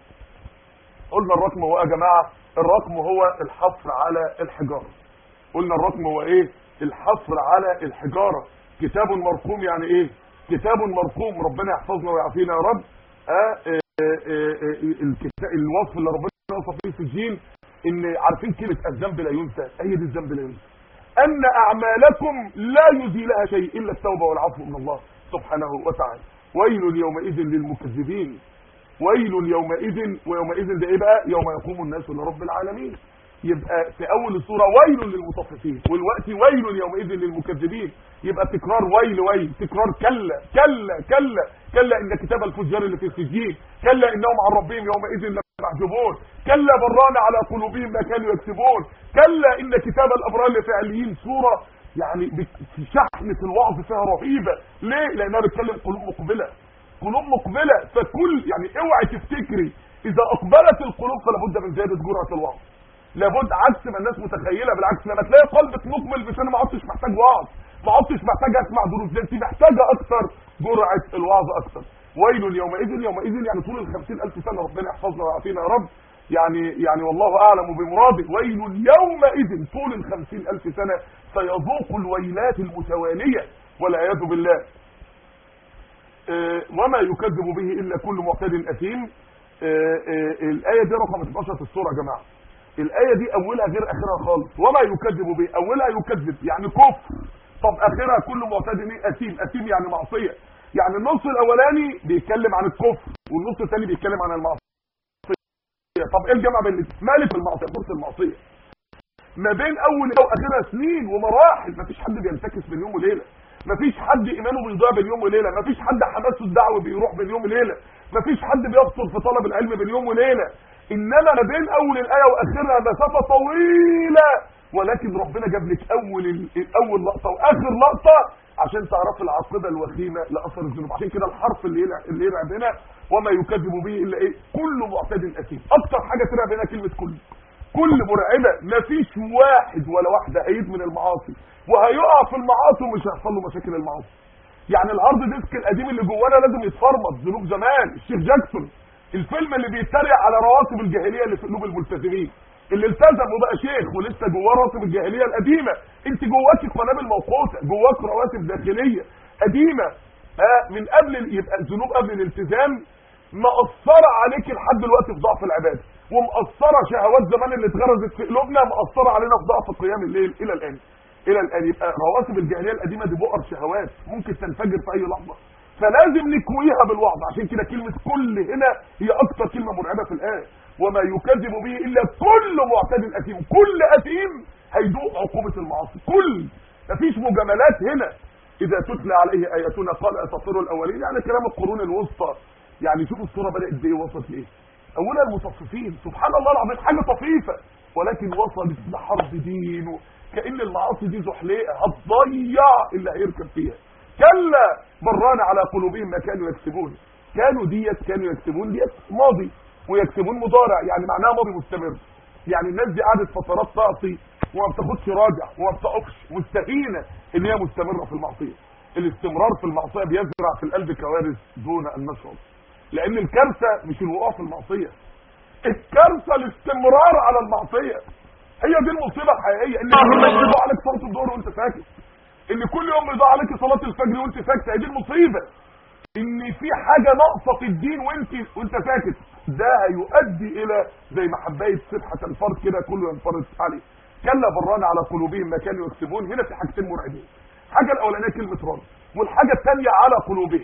قلنا الرقم هو ايه يا جماعه الرقم هو الحصر على الحجاره قلنا الرقم هو ايه الحصر على الحجاره كتاب مرقوم يعني ايه كتاب مرقوم ربنا يحفظنا ويعافينا يا رب آه آه آه آه الكتاب الوصف اللي ربنا وصف فيه في الجين ان عارفين كلمه الذنب لا ينسى هي دي الذنب لا ينسى ان اعمالكم لا يزيلها شيء الا التوبه والعفو من الله سبحانه وتعالى ويل يومئذ للمكذبين ويل يومئذ ويومئذ ده ايه بقى يوم يقوم الناس لرب العالمين يبقى في اول السوره ويل للمطففين والوقت ويل يومئذ للمكذبين يبقى تكرار ويل ويل تكرار كلا كلا كلا كلا ان كتاب الفجار اللي في السجين كلا انهم عن ربهم يومئذ لمحجوبون كلا بران على قلوبهم ما كانوا يكسبون كلا ان كتاب الابرار اللي في عليين سوره يعني بت- في شحنه الوعظ فيها رهيبه ليه لانها بتكلم قلوب مقبله قلوب مقبله فكل يعني اوعي تفتكري اذا اقبلت القلوب فلا بد من زياده جرعه الوعظ لابد عكس ما الناس متخيله بالعكس لما تلاقي قلبك مقبل بس انا ما عدتش محتاج وعظ ما عدتش محتاج اسمع دروس ده انت محتاجه اكتر جرعه الوعظ اكتر ويل يومئذ يومئذ يعني طول ال 50000 سنه ربنا يحفظنا ويعافينا يا رب يعني يعني والله اعلم بمراده ويل يومئذ طول ال 50000 سنه سيذوق الويلات المتواليه والعياذ بالله آه، وما يكذب به الا كل معتد اثيم آه، آه، الايه دي رقم 12 في السوره يا جماعه الايه دي اولها غير اخرها خالص وما يكذب به اولها يكذب يعني كفر طب اخرها كل معتد إيه؟ اثيم اثيم يعني معصيه يعني النص الاولاني بيتكلم عن الكفر والنص الثاني بيتكلم عن المعصيه طب ايه الجمع بين الاتنين؟ مالك المعصيه فرص المعصيه ما بين اول واخرها سنين ومراحل مفيش حد بينتكس بين يوم وليله مفيش حد ايمانه بيضيع بين يوم وليله مفيش حد حماسه الدعوه بيروح بين يوم وليله مفيش حد بيبطل في طلب العلم بين يوم وليله انما ما بين اول الايه واخرها مسافه طويله ولكن ربنا جاب لك اول ال- اول لقطه واخر لقطه عشان تعرف العاقبه الوخيمه لاثر الذنوب عشان كده الحرف اللي يلعب اللي يلعب هنا وما يكذب به الا ايه كل معتد اثيم اكتر حاجه تلعب هنا كلمه كل كل مرعبه مفيش واحد ولا واحده هيدمن المعاصي وهيقع في المعاصي ومش هيحصل له مشاكل المعاصي يعني الهارد ديسك القديم اللي جوانا لازم يتفرمط ذنوب زمان الشيخ جاكسون الفيلم اللي بيتريق على رواتب الجاهليه اللي في قلوب الملتزمين اللي التزم وبقى شيخ ولسه جواه رواتب الجاهليه القديمه انت جواكي قنابل موقوته جواك رواتب داخليه قديمه ها من قبل ال- يبقى الذنوب قبل الالتزام مأثرة عليك لحد دلوقتي في ضعف العباده ومأثرة شهوات زمان اللي اتغرزت في قلوبنا مأثرة علينا في ضعف قيام الليل الى الان الى الان يبقى رواتب الجاهليه القديمه دي بؤر شهوات ممكن تنفجر في اي لحظه فلازم نكويها بالوعظ عشان كده كلمه كل هنا هي اكتر كلمه مرعبه في الايه وما يكذب به الا كل معتد اثيم كل اثيم هيذوق عقوبه المعاصي كل مفيش مجاملات هنا اذا تتلى عليه اياتنا قال اساطير الاولين يعني كلام القرون الوسطى يعني شوفوا الصوره بدات بايه وصلت لايه اولها المطففين سبحان الله العظيم حاجه طفيفه ولكن وصلت لحرب دين كان المعاصي دي زحليقه هتضيع اللي هيركب فيها كلا بران على قلوبهم ما كانوا يكسبون كانوا ديت كانوا يكسبون ديت ماضي ويكسبون مضارع يعني معناها ماضي مستمر يعني الناس دي قعدت فترات تعصي وما بتاخدش راجع وما بتقفش مستهينه ان هي مستمره في المعصيه الاستمرار في المعصيه بيزرع في القلب كوارث دون ان نشعر لان الكارثه مش الوقوع في المعصيه الكارثه الاستمرار على المعصيه هي دي المصيبه الحقيقيه ان كل يوم يضيع عليك صلاه الظهر وانت ساكت ان كل يوم يضيع عليك صلاه الفجر وانت ساكت هي دي المصيبه ان في حاجه ناقصه في الدين وانت وانت ساكت ده هيؤدي الى زي ما حبايه سبحه الفرد كده كله ينفرد عليه كلا بران على قلوبهم ما كانوا يكسبون هنا في حاجتين مرعبين الحاجه الاولانيه كلمه ران والحاجه الثانيه على قلوبهم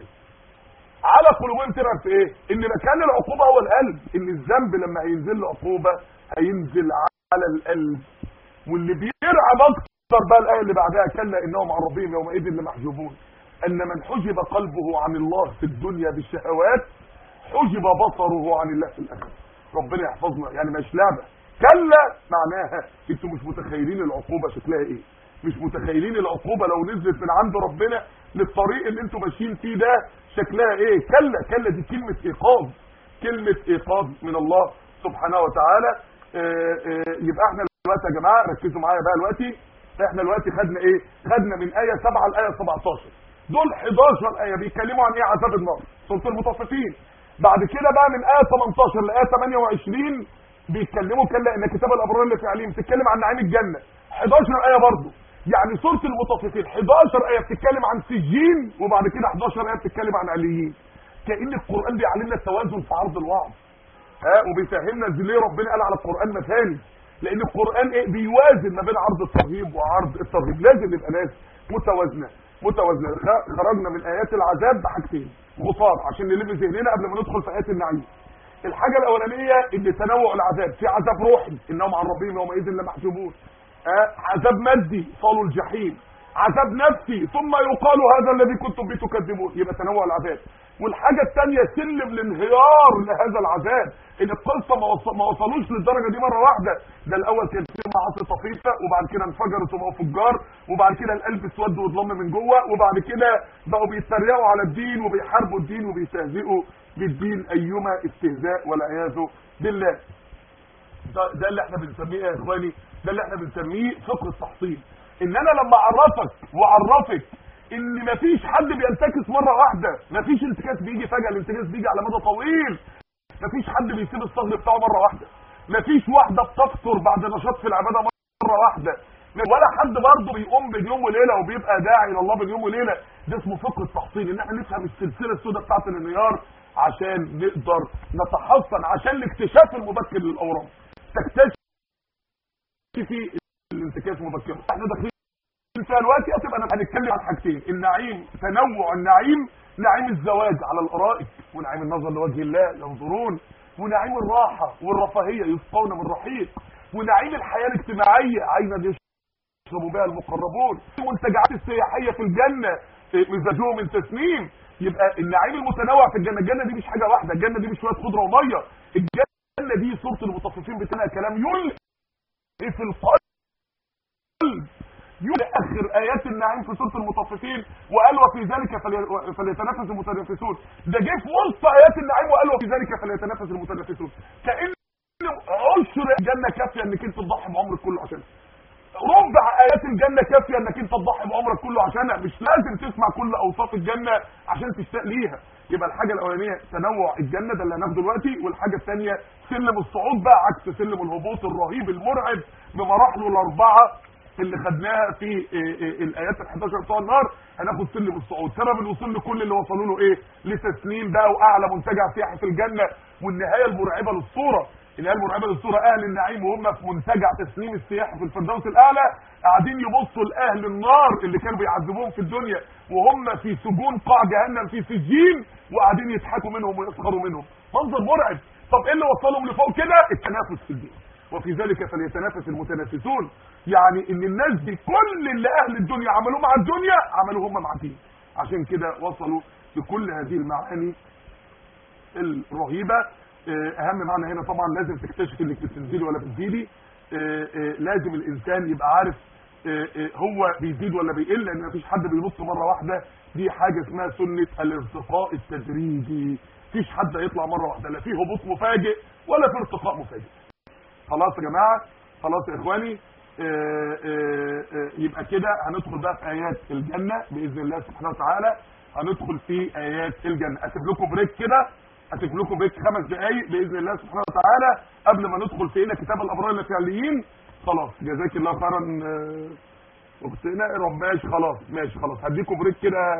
على قلوبهم ترى في ايه ان مكان العقوبه هو القلب ان الذنب لما هينزل له عقوبه هينزل على القلب واللي بيرعب اكتر بقى الايه اللي بعدها كلا انهم عن ربهم يومئذ لمحجوبون ان من حجب قلبه عن الله في الدنيا بالشهوات حجب بصره عن الله في الاخره ربنا يحفظنا يعني مش لعبه كلا معناها انتوا مش متخيلين العقوبه شكلها ايه مش متخيلين العقوبه لو نزلت من عند ربنا للطريق اللي انتوا ماشيين فيه ده شكلها ايه كلا كلا دي كلمه ايقاظ كلمه ايقاظ من الله سبحانه وتعالى اه اه يبقى احنا دلوقتي يا جماعه ركزوا معايا بقى دلوقتي احنا دلوقتي خدنا ايه خدنا من ايه 7 لايه 17 دول 11 ايه بيتكلموا عن ايه عذاب النار سوره المطففين بعد كده بقى من ايه 18 لايه 28 بيتكلموا كلا ان كتاب الابرار اللي في عليم بتتكلم عن نعيم الجنه 11 ايه برضه يعني سوره المطففين 11 ايه بتتكلم عن سجين وبعد كده 11 ايه بتتكلم عن عليين كان القران بيعلمنا التوازن في عرض الوعظ ها وبيفهمنا ليه ربنا قال على القران مثالي لان القران ايه بيوازن ما بين عرض الترهيب وعرض الترهيب لازم يبقى ناس متوازنه متوازنه خرجنا من ايات العذاب بحاجتين غفار عشان نلم ذهننا قبل ما ندخل في ايات النعيم الحاجه الاولانيه ان تنوع العذاب في عذاب روحي انهم عن ربهم يومئذ لمحجوبون أه؟ عذاب مادي صالوا الجحيم عذاب نفسي ثم يقال هذا الذي كنتم به تكذبون يبقى تنوع العذاب والحاجه الثانيه سلم الانهيار لهذا العذاب ان القصه ما, وص... ما وصلوش للدرجه دي مره واحده ده الاول كان في معاصي طفيفه وبعد كده انفجرت وبقوا فجار وبعد كده القلب اسود واتضم من جوه وبعد كده بقوا بيتريقوا على الدين وبيحاربوا الدين وبيستهزئوا بالدين ايما استهزاء والعياذ بالله ده, ده اللي احنا بنسميه يا اخواني ده اللي احنا بنسميه فقه التحصيل ان انا لما اعرفك واعرفك ان مفيش حد بينتكس مره واحده مفيش انتكاس بيجي فجاه الانتكاس بيجي على مدى طويل مفيش حد بيسيب الصغر بتاعه مره واحده مفيش واحده بتفطر بعد نشاط في العباده مره واحده ولا حد برضه بيقوم بين يوم وليله وبيبقى داعي الى الله بين يوم وليله ده اسمه فقه التحصيل ان احنا نفهم السلسله السوداء بتاعت الانهيار عشان نقدر نتحصن عشان الاكتشاف المبكر للاورام تكتشفي الانتكاس مبكرا احنا داخلين فيها دلوقتي هتبقى هنتكلم عن حاجتين النعيم تنوع النعيم نعيم الزواج على الارائك ونعيم النظر لوجه الله ينظرون ونعيم الراحه والرفاهيه يسقون من رحيق ونعيم الحياه الاجتماعيه عايزه يشربوا بها المقربون المنتجعات السياحيه في الجنه مزاجهم من تسنيم يبقى النعيم المتنوع في الجنه الجنه دي مش حاجه واحده الجنه دي مش شويه خضره وميه الجنه دي صوره المطففين بتاعها كلام يلقي في القلب يؤخر ايات النعيم في سوره المطففين وقال وفي ذلك فلي... فليتنافس المتنافسون ده جه في وسط ايات النعيم وقال وفي ذلك فليتنافس المتنافسون كان عشر الجنه كافيه انك انت تضحي بعمرك كله عشانها ربع ايات الجنه كافيه انك انت تضحي بعمرك كله عشانها مش لازم تسمع كل اوصاف الجنه عشان تشتاق ليها يبقى الحاجه الاولانيه تنوع الجنه ده اللي هناخده دلوقتي والحاجه الثانيه سلم الصعود بقى عكس سلم الهبوط الرهيب المرعب بمراحله الاربعه اللي خدناها في الايات ال11 بتوع النار هناخد سلم الصعود سبب الوصول لكل اللي وصلوا له ايه لتسنيم بقى واعلى منتجع سياحي في الجنه والنهايه المرعبه للصوره النهايه المرعبه للصوره اهل النعيم وهم في منتجع تسنيم السياحي في الفردوس الاعلى قاعدين يبصوا لاهل النار اللي كانوا بيعذبوهم في الدنيا وهم في سجون قاع جهنم في سجين وقاعدين يضحكوا منهم ويسخروا منهم منظر مرعب طب ايه اللي وصلهم لفوق كده التنافس في الدين وفي ذلك فليتنافس المتنافسون يعني ان الناس دي كل اللي اهل الدنيا عملوه مع الدنيا عملوه هم مع الدين عشان كده وصلوا لكل هذه المعاني الرهيبه اهم معنى هنا طبعا لازم تكتشف انك بتنزلي ولا بتزيدي لازم الانسان يبقى عارف هو بيزيد ولا بيقل لان مفيش حد بينط مره واحده دي حاجه اسمها سنه الارتقاء التدريجي مفيش حد هيطلع مره واحده لا في هبوط مفاجئ ولا في ارتقاء مفاجئ خلاص يا جماعه خلاص يا اخواني آآ آآ يبقى كده هندخل بقى في ايات الجنه باذن الله سبحانه وتعالى هندخل في ايات الجنه اسيب لكم بريك كده اسيب لكم بريك خمس دقائق باذن الله سبحانه وتعالى قبل ما ندخل في هنا كتاب الابرار الفعليين خلاص جزاك الله خيرا اختنا رب ماشي خلاص ماشي خلاص هديكم بريك كده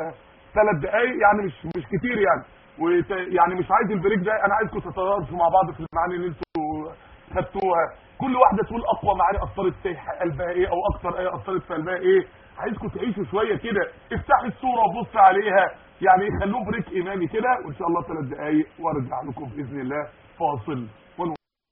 ثلاث دقائق يعني مش مش كتير يعني وت... يعني مش عايز البريك ده انا عايزكم تتدارسوا مع بعض في المعاني اللي انتوا خدتوها كل واحده تقول اقوى معاني اثرت في قلبها ايه او اكتر ايه اثرت في قلبها ايه عايزكم تعيشوا شويه كده افتحي الصوره وبص عليها يعني خلوه بريك ايماني كده وان شاء الله ثلاث دقائق وارجع لكم باذن الله فاصل ون...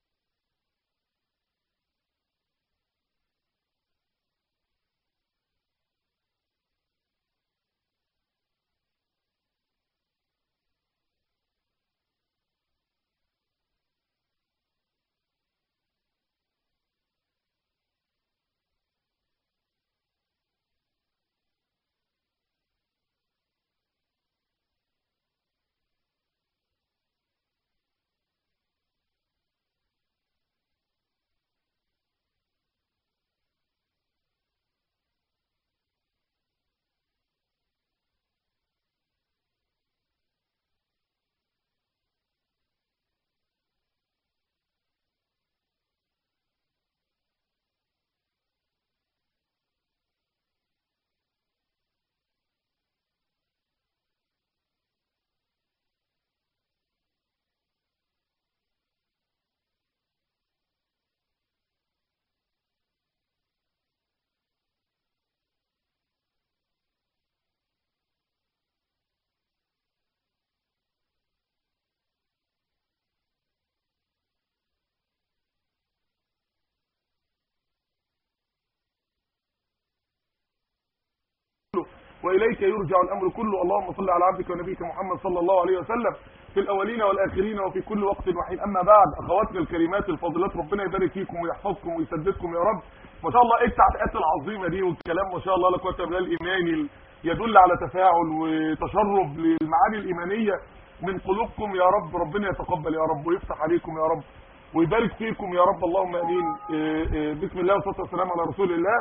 واليك يرجع الامر كله اللهم صل على عبدك ونبيك محمد صلى الله عليه وسلم في الاولين والاخرين وفي كل وقت وحين اما بعد اخواتنا الكريمات الفاضلات ربنا يبارك فيكم ويحفظكم ويسددكم يا رب ما شاء الله ايه التعليقات العظيمه دي والكلام ما شاء الله لا قوه الا بالله الايماني يدل على تفاعل وتشرب للمعاني الايمانيه من قلوبكم يا رب ربنا يتقبل يا رب ويفتح عليكم يا رب ويبارك فيكم يا رب اللهم امين بسم الله والصلاه والسلام على رسول الله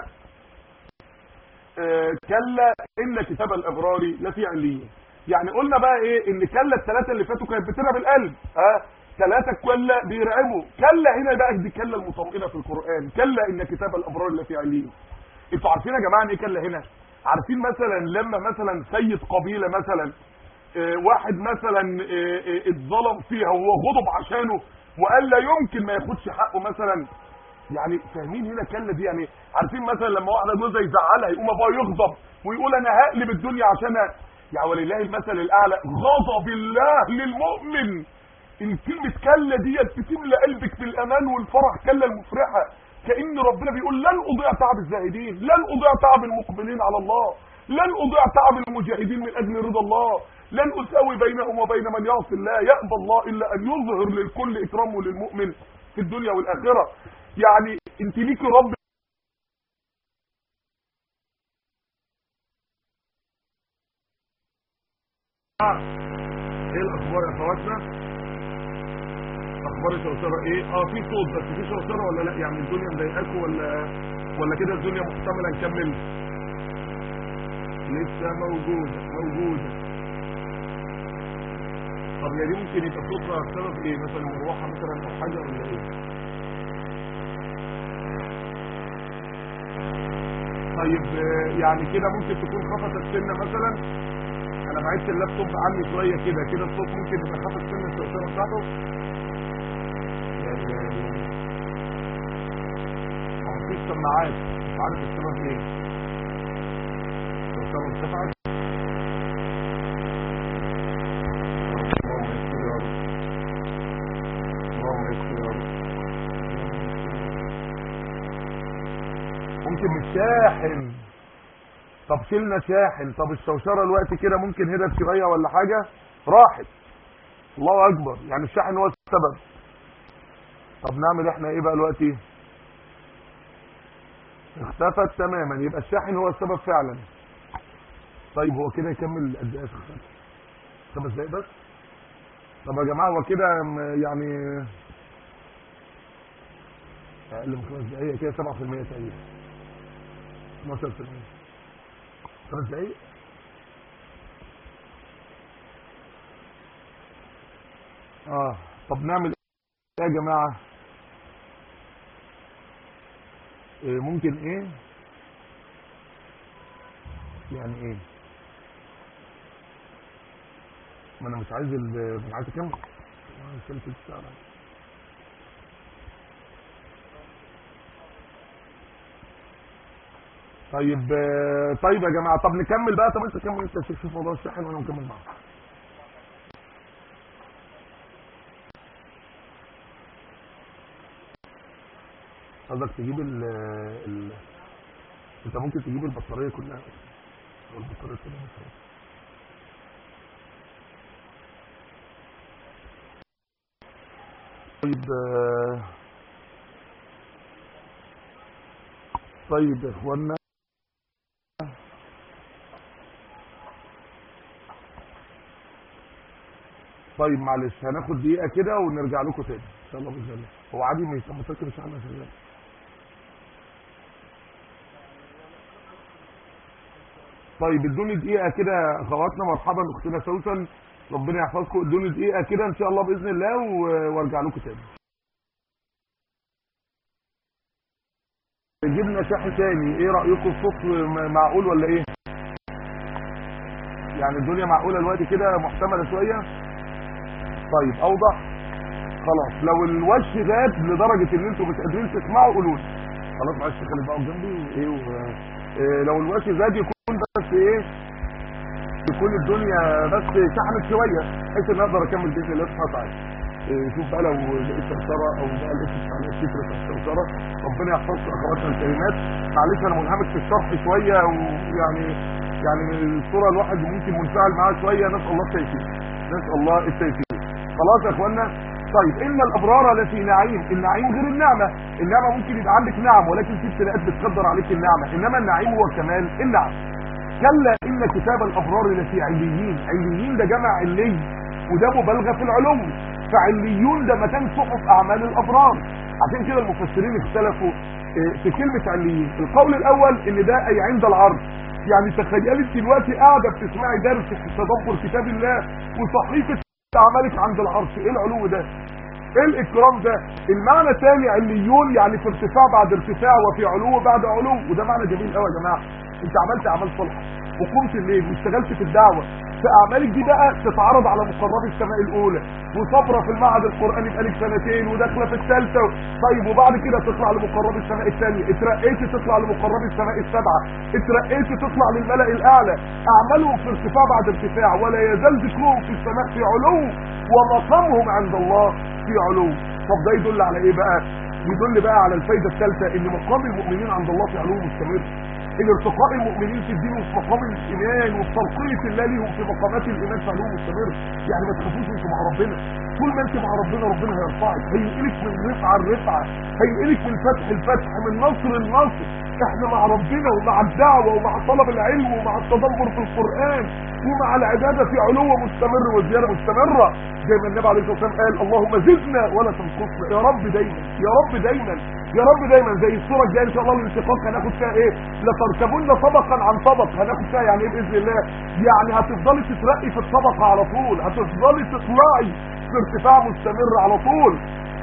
كلا ان كتاب الابرار لفي عليين يعني قلنا بقى ايه ان كلا الثلاثه اللي فاتوا كانت بترعب القلب ها ثلاثه كلا بيرعبوا كلا هنا بقى دي كلا المطمئنه في القران كلا ان كتاب الابرار لفي عليين انتوا عارفين يا جماعه ايه كلا هنا عارفين مثلا لما مثلا سيد قبيله مثلا اه واحد مثلا اه اه اتظلم فيها وهو غضب عشانه وقال لا يمكن ما ياخدش حقه مثلا يعني فاهمين هنا كلا دي يعني عارفين مثلا لما واحده جوزها يزعلها يقوم ابوها يغضب ويقول انا هقلب الدنيا عشان يا ولله المثل الاعلى غضب الله للمؤمن ان كلمه كلا ديت بتملى قلبك بالامان والفرح كلا المفرحه كان ربنا بيقول لن اضيع تعب الزاهدين لن اضيع تعب المقبلين على الله لن اضيع تعب المجاهدين من اجل رضا الله لن اساوي بينهم وبين من يعصي الله يأبى الله الا ان يظهر للكل اكرامه للمؤمن في الدنيا والاخره يعني انت ليكي رب ايه الاخبار يا اخواتنا اخبار الشوشره ايه اه في صوت بس في شوشره ولا لا يعني الدنيا مضايقاكم ولا ولا كده الدنيا محتمله نكمل لسه موجوده موجوده طب يا دي ممكن يبقى صوتها بسبب ايه مثلا مروحه مثلا او حاجه ولا ايه طيب يعني كده ممكن تكون خفت السنه مثلا انا بعدت اللابتوب عني شويه كده كده الصوت ممكن يبقى خفت سنه الشوشره بتاعته يعني ما فيش سماعات مش عارف السبب ايه الشوشره ارتفعت اللهم يستر يا رب اللهم يستر يا رب ممكن مش شاحن طب شلنا شاحن طب الشوشره الوقت كده ممكن هدت شويه ولا حاجه راحت الله اكبر يعني الشاحن هو السبب طب نعمل احنا ايه بقى دلوقتي اختفت تماما يبقى الشاحن هو السبب فعلا طيب هو كده يكمل قد ايه خمس دقايق بس طب يا جماعه هو كده يعني اقل من خمس دقايق كده 7% تقريبا 12% خمس دقايق اه طب نعمل ايه يا جماعه إيه ممكن ايه يعني ايه ما انا مش عايز ال انا عايز اكمل آه، كام تلت ساعه طيب آه، طيب يا جماعه طب نكمل بقى طب انت كمل انت شوف شوف موضوع الشحن وانا مكمل معاك قصدك تجيب ال ال انت ممكن تجيب البطاريه كلها او البطاريه كلها مثلا طيب آه، طيب يا اخوانا طيب معلش هناخد دقيقه كده ونرجع لكم تاني ان شاء الله باذن الله هو عادي ما يسمى فاكر مش عامل شغال طيب ادوني دقيقه كده يا اخواتنا مرحبا اختنا سوسن ربنا يحفظكم ادوني دقيقه كده ان شاء الله باذن الله و- وارجع لكم تاني جبنا شاحن تاني ايه رايكم الصوت م- معقول ولا ايه يعني الدنيا معقوله دلوقتي كده محتمله شويه طيب اوضح خلاص لو الوش غاب لدرجه ان انتوا مش قادرين تسمعوا قولوا لي خلاص معلش خلي بقى جنبي وايه و... إيه لو الوش زاد يكون بس ايه يكون الدنيا بس شحنت شويه بحيث ان اقدر اكمل باذن الله سبحانه وتعالى إيه شوف بقى لو لقيت سمسره او بقى لقيت بتاع التتر بتاع السمسره ربنا يحفظكم اخواتنا الكريمات معلش انا منهمك في الشرح شويه ويعني يعني الصوره الواحد ممكن منفعل معاها شويه نسال الله التيسير نسال الله التيسير خلاص يا اخوانا طيب ان الابرار لفي نعيم النعيم غير النعمه النعمه ممكن يبقى عندك نعم ولكن في ابتلاءات بتقدر عليك النعمه انما النعيم هو كمال النعم كلا ان كتاب الابرار لفي عليين عليين ده جمع علي وده مبالغه في العلو فعليون ده مكان صحف اعمال الابرار عشان كده المفسرين اختلفوا اه، في كلمه عليين القول الاول ان ده اي عند العرش يعني تخيلي انت دلوقتي قاعده بتسمعي درس في تدبر كتاب الله وصحيفه اعمالك عند العرش ايه العلو ده ايه الاكرام ده المعنى الثاني عليون يعني في ارتفاع بعد ارتفاع وفي علو بعد علو وده معنى جميل قوي يا جماعه انت عملت اعمال صالحه وقمت الليل واشتغلت في الدعوه فاعمالك دي بقى تتعرض على مقربي السماء الاولى وصبره في المعهد القراني بقالك سنتين وداخله في الثالثه طيب وبعد كده تطلع لمقربي السماء الثانيه اترقيت تطلع لمقربي السماء السبعه اترقيت تطلع للملأ الاعلى اعمالهم في ارتفاع بعد ارتفاع ولا يزال ذكرهم في السماء في علو ومقامهم عند الله في علو طب ده يدل على ايه بقى يدل بقى على الفايده الثالثه ان مقام المؤمنين عند الله في علو مستمر ان ارتقاء المؤمنين في الدين وفي مقام الايمان وفي ترقيه الله ليهم في مقامات الايمان في علو مستمر يعني ما تخافوش انتوا مع ربنا طول ما انت مع ربنا ربنا هيرفعك هينقلك من رفعه لرفعه هينقلك من فتح لفتح من نصر لنصر احنا مع ربنا ومع الدعوه ومع طلب العلم ومع التدبر في القران ومع العباده في علو مستمر وزياده مستمره زي ما النبي عليه الصلاه والسلام قال اللهم زدنا ولا تنقصنا يا رب دايما يا رب دايما يا رب دايما زي الصوره الجايه ان شاء الله الانشقاق هناخد فيها ايه لتركبن طبقا عن طبق هناخد فيها يعني ايه باذن الله يعني هتفضلي تترقي في الطبقه على طول هتفضلي تطلعي في ارتفاع مستمر على طول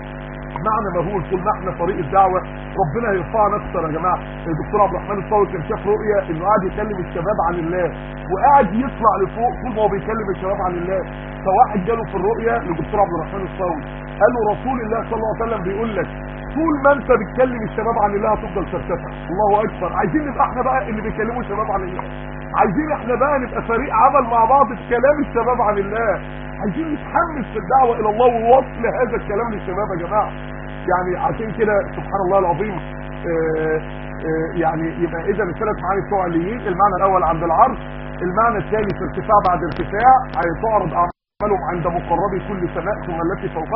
معنى مهول طول ما احنا طريق الدعوه ربنا هيرفعنا اكتر يا جماعه الدكتور عبد الرحمن الصاوي كان شاف رؤيه انه قاعد يكلم الشباب عن الله وقاعد يطلع لفوق طول ما هو بيكلم الشباب عن الله فواحد جاله في الرؤيه للدكتور عبد الرحمن الصاوي قال له رسول الله صلى الله عليه وسلم بيقول لك طول ما انت بتكلم الشباب عن الله هتفضل ترتفع الله اكبر عايزين نبقى احنا بقى اللي بيكلموا الشباب عن الله عايزين احنا بقى نبقى فريق عمل مع بعض في كلام الشباب عن الله عايزين نتحمس في الدعوه الى الله ووصل هذا الكلام للشباب يا جماعه يعني عشان كده سبحان الله العظيم آه، آه، يعني يبقى اذا الثلاث معاني بتوع الليين المعنى الاول عند العرش المعنى الثاني في ارتفاع بعد ارتفاع هتعرض اعمالهم عند مقربي كل سماء ثم التي فوقها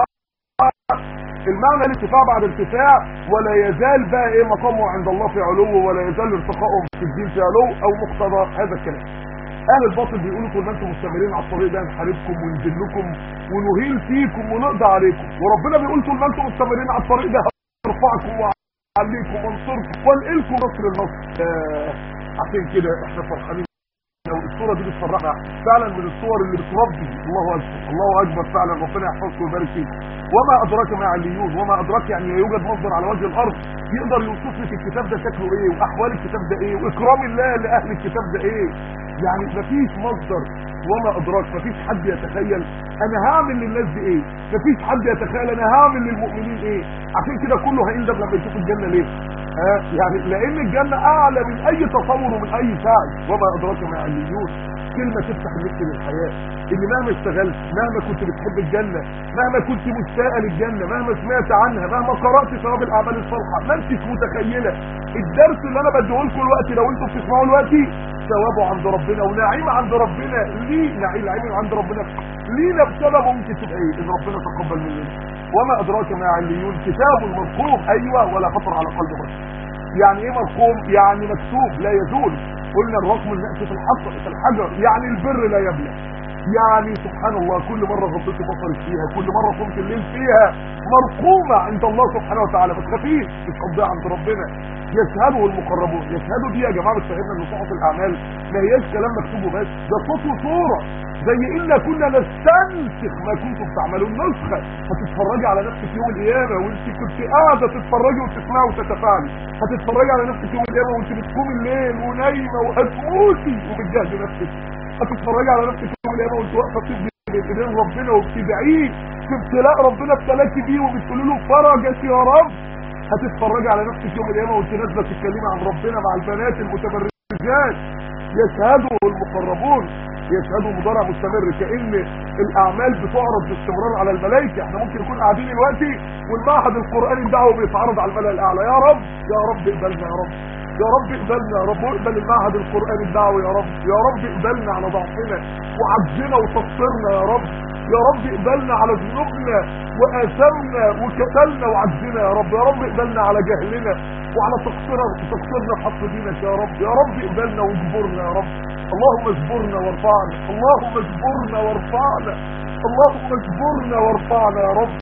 المعنى الارتفاع بعد ارتفاع ولا يزال بقى ايه مقامه عند الله في علو ولا يزال ارتقائهم في الدين في علو او مقتضى هذا الكلام اهل الباطل بيقولوا طول ما انتم مستمرين على الطريق ده نحاربكم ونذلكم ونهين فيكم ونقضي عليكم وربنا بيقول طول ما انتم مستمرين على الطريق ده هرفعكم واعليكم وانصركم وانقلكم نصر النصر آه عشان كده احنا فرحانين لو الصوره دي بتفرحنا فعلا من الصور اللي بتربي الله اكبر الله اكبر فعلا ربنا يحفظكم ويبارك فيكم وما ادراك ما عليون وما ادراك يعني يوجد مصدر على وجه الارض يقدر يوصف لك الكتاب ده شكله ايه واحوال الكتاب ده ايه واكرام الله لاهل الكتاب ده ايه يعني مفيش مصدر وما ادراك مفيش حد يتخيل انا هعمل للناس دي ايه مفيش حد يتخيل انا هعمل للمؤمنين ايه عشان كده كله هيندم لما يشوف الجنه ليه ها يعني لان الجنه اعلى من اي تصور ومن اي سعي وما ادراك ما عليون كلمه تفتح النفس للحياه ان مهما اشتغلت مهما كنت بتحب الجنه مهما كنت مشتاقه للجنه مهما سمعت عنها مهما قرات ثواب الاعمال الصالحه ما انتش متخيله الدرس اللي انا بديه لكم دلوقتي لو انتوا بتسمعوا دلوقتي ثوابه عند ربنا ونعيم عند ربنا ليه نعيم نعيم عند ربنا لينا بسببه ممكن تبقى ايه ان ربنا تقبل مننا وما ادراك ما عليون كتاب مرقوم ايوه ولا خطر على قلب بشر يعني ايه مرقوم يعني مكتوب لا يزول قلنا الرقم النقص في الحق في الحجر يعني البر لا يبلى يعني سبحان الله كل مرة غطيت بصرك فيها كل مرة قمت الليل فيها مرقومة عند الله سبحانه وتعالى ما تخافيش مش قضيها عند ربنا يشهده المقربون يشهدوا دي يا جماعة بتفهمنا ان صحف الاعمال ما هياش كلام مكتوب وبس ده صوت وصورة زي إنا كنا نستنسخ ما كنتم تعملون نسخة هتتفرجي على نفسك يوم القيامة وانت كنت قاعدة تتفرجي وتسمعي وتتفاعلي هتتفرجي على نفسك يوم القيامة وانت بتقومي الليل ونايمة وهتموتي وبتجهزي نفسك هتتفرجي على نفسك يوم القيامة وانت واقفة بتبني بين ايدين ربنا وبتدعيه في ابتلاء ربنا ابتلاكي بيه وبتقولي له فرجك يا رب هتتفرجي على نفسك يوم القيامة وانت نازلة تتكلمي عن ربنا مع البنات المتبرجات يشهده المقربون يشهدوا مضارع مستمر كأن الأعمال بتعرض باستمرار على الملائكة احنا ممكن نكون قاعدين دلوقتي والمعهد القرآني الدعوة بيتعرض على الملأ الأعلى يا رب يا رب اقبلنا يا رب يا رب اقبلنا يا رب واقبل المعهد القرآني الدعوي يا رب يا رب اقبلنا على ضعفنا وعجزنا وتقصيرنا يا رب يا رب اقبلنا على ذنوبنا وآثامنا وكسلنا وعجزنا يا رب يا رب اقبلنا على جهلنا وعلى تقصيرنا تقصيرنا في حق دينك يا رب يا رب اقبلنا واجبرنا يا رب اللهم اجبرنا وارفعنا اللهم اجبرنا وارفعنا اللهم اجبرنا وارفعنا يا رب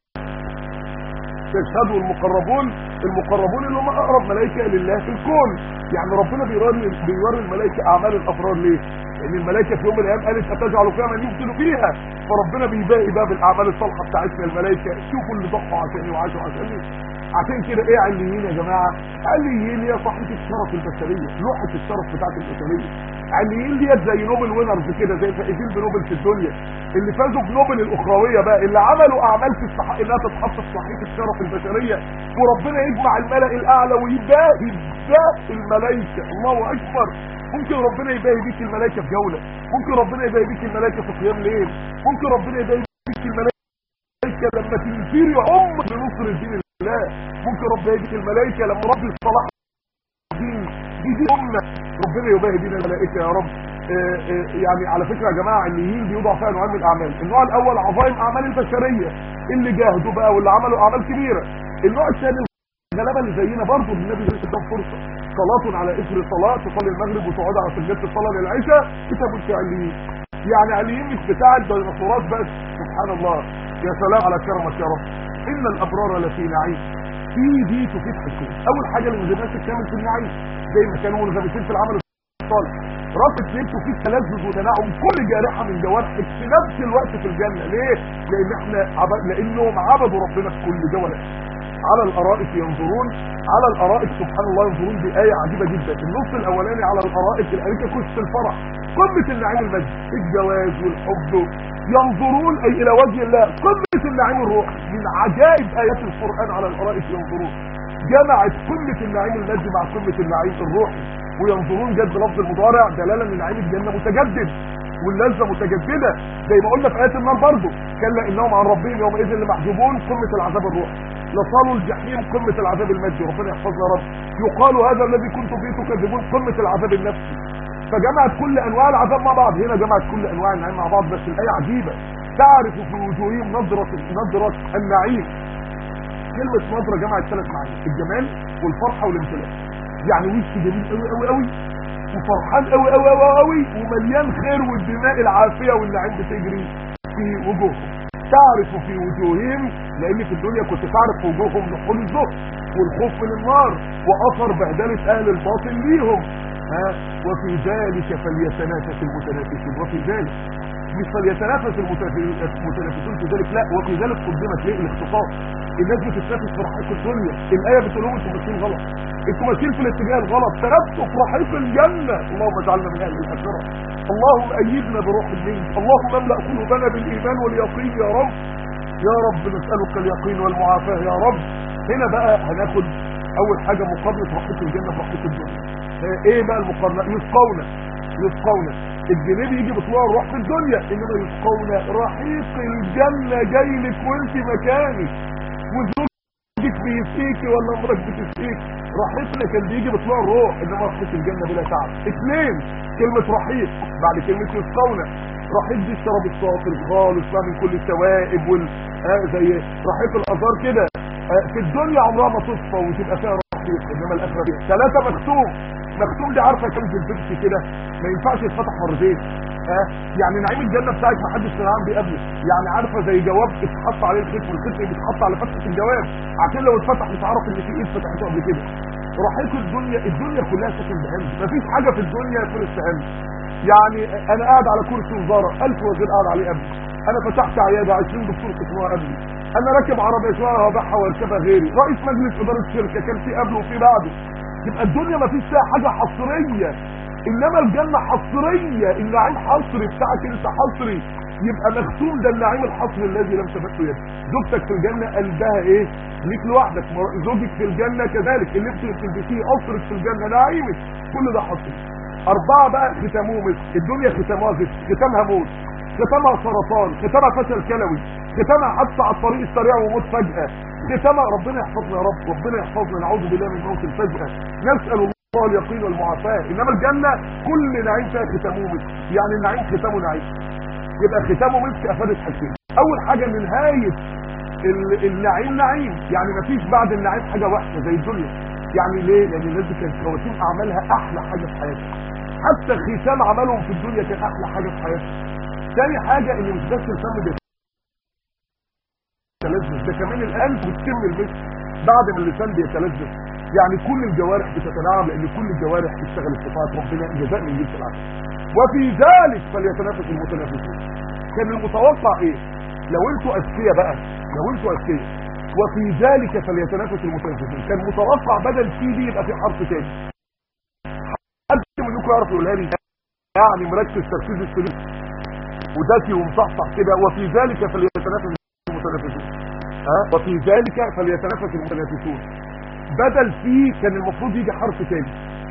يشهدوا المقربون المقربون اللي هم اقرب ملائكه لله في الكون يعني ربنا بيوري بيوري الملائكه اعمال الافراد ليه لان الملائكه في يوم من الايام قالت هتجعل فيها من يفسد فيها فربنا بيباقي بقى بالاعمال الصالحه بتاعتنا الملائكه شوفوا اللي ضحوا عشاني وعاشوا عشاني عشان كده ايه عليين يا جماعه عليين هي صحيفه الشرف البشريه لوحه الشرف بتاعت البشريه عليين ديت زي نوبل وينرز كده زي الفائزين بنوبل في الدنيا اللي فازوا بنوبل الاخرويه بقى اللي عملوا اعمال تستحق انها تتحط في صحيفه الشرف البشريه وربنا يجمع الملأ الاعلى ويباهي باقي الملائكه الله اكبر ممكن ربنا يباهي بيك الملائكه في جوله ممكن ربنا يباهي بيك الملائكه في قيام ليل ممكن ربنا يباهي بيك الملائكه لما تنفيري عمر لنصر الدين الله ممكن ربنا يباهي بيك الملائكه لما رب الصلاح دين دي دي امه ربنا يباهي بينا الملائكه يا رب آآ آآ يعني على فكره يا جماعه عليين بيوضع فيها نوعين من الاعمال النوع الاول عظائم اعمال البشريه اللي جاهدوا بقى واللي عملوا اعمال كبيره النوع الثاني الغلابه اللي زينا برضه النبي اداهم فرصه صلاه على اثر صلاه تصلي المغرب وتقعد على سجاده الصلاه للعشاء كتاب في عليين يعني عليين مش بتاع الديناصورات بس سبحان الله يا سلام على كرمك يا رب ان الابرار لفي نعيم في دي تفيد حكم اول حاجه اللي ما الناس الكامل في النعيم زي ما كانوا منغمسين في العمل الصالح رب اثنين تفيد تلذذ وتنعم كل جارحه من جوارحك في نفس الوقت في الجنه ليه لان احنا عب... لانهم عبدوا ربنا في كل جوله على الارائك ينظرون على الارائك سبحان الله ينظرون دي ايه عجيبه جدا النص الاولاني على الارائك الاريكه كشف الفرح قمه النعيم المجد الجواز والحب ينظرون اي الى وجه الله قمه النعيم الروح من عجائب ايات القران على الارائك ينظرون جمعت قمه النعيم المادي مع قمه النعيم الروحي وينظرون جد لفظ المضارع دلاله ان نعيم الجنه متجدد واللذه متجدده زي ما قلنا في ايات النار برضه كلا انهم عن ربهم يومئذ لمحجوبون قمه العذاب الروحي لصالوا الجحيم قمه العذاب المادي ربنا يحفظنا يا رب يقال هذا الذي كنتم به تكذبون قمه العذاب النفسي فجمعت كل انواع العذاب مع بعض هنا جمعت كل انواع النعيم مع بعض بس الايه عجيبه تعرف في وجوههم نظره نظره النعيم كلمه نظره جمعت ثلاث معاني الجمال والفرحه والامتلاك يعني وش جميل قوي قوي قوي وفرحان قوي قوي قوي قوي ومليان خير والدماء العافيه والنعيم بتجري في وجوههم تعرف في وجوههم لان في الدنيا كنت تعرف في وجوههم نحول الزهد والخوف من النار واثر بهدله اهل الباطل ليهم ها وفي ذلك فليتنافس المتنافسون وفي ذلك مش فليتنافس المتنافسون في ذلك لا وفي ذلك قدمت ليه الاختصاص الناس بتتنافس في رحيق الدنيا الايه بتقول لهم انتوا ماشيين غلط انتوا ماشيين في الاتجاه الغلط تنافسوا في رحيق الجنه اللهم اجعلنا من اهل الاخره اللهم ايدنا بروح المنك اللهم املا قلوبنا بالايمان واليقين يا رب يا رب نسالك اليقين والمعافاه يا رب هنا بقى هناخد اول حاجه مقارنه رحيق الجنه برحيق الدنيا ايه بقى المقارنه يسقون يسقون الجنيه بيجي بطلوع الروح في الدنيا انما يسقون رحيق الجنه جاي لك وانت مكانك وزوجك بيسقيكي ولا امرك بتسقيك رحيقنا كان بيجي بطلوع الروح انما رحيق الجنه بلا تعب اثنين كلمه رحيق بعد كلمه يسقون رحيق دي الشراب الصافي الخالص بقى من كل الشوائب وال آه زي رحيق الازهار كده آه في الدنيا عمرها ما تصفى وتبقى فيها رحيق انما الاخره فيها ثلاثه مختوم مختوم دي عارفه كنز البيبسي كده ما ينفعش يتفتح مرتين ها أه؟ يعني نعيم الجنه بتاعك ما حدش سمعان بيقابله يعني عارفه زي جواب اتحط عليه الختم والختم بيتحط على فتحه الجواب عشان لو اتفتح مش عارف ان في ايد فتحته قبل كده رحيق الدنيا الدنيا كلها سكن بهمز مفيش حاجه في الدنيا فلوس بهمز يعني انا قاعد على كرسي وزاره 1000 وزير قاعد عليه قبلي انا فتحت عياده 20 دكتور قسموها قبلي انا راكب عربيه شويه هبيعها واركبها غيري رئيس مجلس اداره شركه كان في قبله وفي بعده يبقى الدنيا ما فيش فيها حاجة حصرية انما الجنة حصرية النعيم حصري بتاعك انت حصري يبقى مختوم ده النعيم الحصري الذي لم تمسه يد زوجتك في الجنة قلبها ايه ليك لوحدك زوجك في الجنة كذلك اللبس اللي بتلبسيه قصرك في الجنة نعيمك كل ده حصري اربعة بقى ختاموه مسك الدنيا ختامها زفت ختامها موت ختامها سرطان ختامها فشل كلوي ختامها حادثة على الطريق السريع وموت فجأة ختامها ربنا يحفظنا يا رب ربنا يحفظنا نعوذ بالله من موت الفجأة نسأل الله اليقين والمعافاة انما الجنة كل نعيم فيها ختامه مسك يعني النعيم ختامه نعيم يبقى ختامه مسك افادت حاجتين اول حاجة من نهاية النعيم نعيم يعني مفيش بعد النعيم حاجة وحشة زي الدنيا يعني ليه لان الناس دي كانت خواتيم اعمالها احلى حاجة في حياتها حتى ختام عملهم في الدنيا كان احلى حاجة في حياتها تاني حاجة ان مش بس الفم بيتلذذ ده كمان القلب بتتم المسك بعد ما اللسان بيتلذذ يعني كل الجوارح بتتنعم لان كل الجوارح اشتغلت في طاعه ربنا جزاء من جنس العمل وفي ذلك فليتنافس المتنافسون كان المتوقع ايه لو انتوا اذكياء بقى لو انتوا اذكياء وفي ذلك فليتنافس المتنافسون كان متوقع بدل في دي يبقى في حرف تاني حد منكم يعرف يقولها لي يعني مركز تركيز السلوك وذكي ومصحصح كده وفي ذلك فليتنافس المتنافسون ها وفي ذلك فليتنافس المتنافسون بدل فيه كان المفروض يجي حرف تاني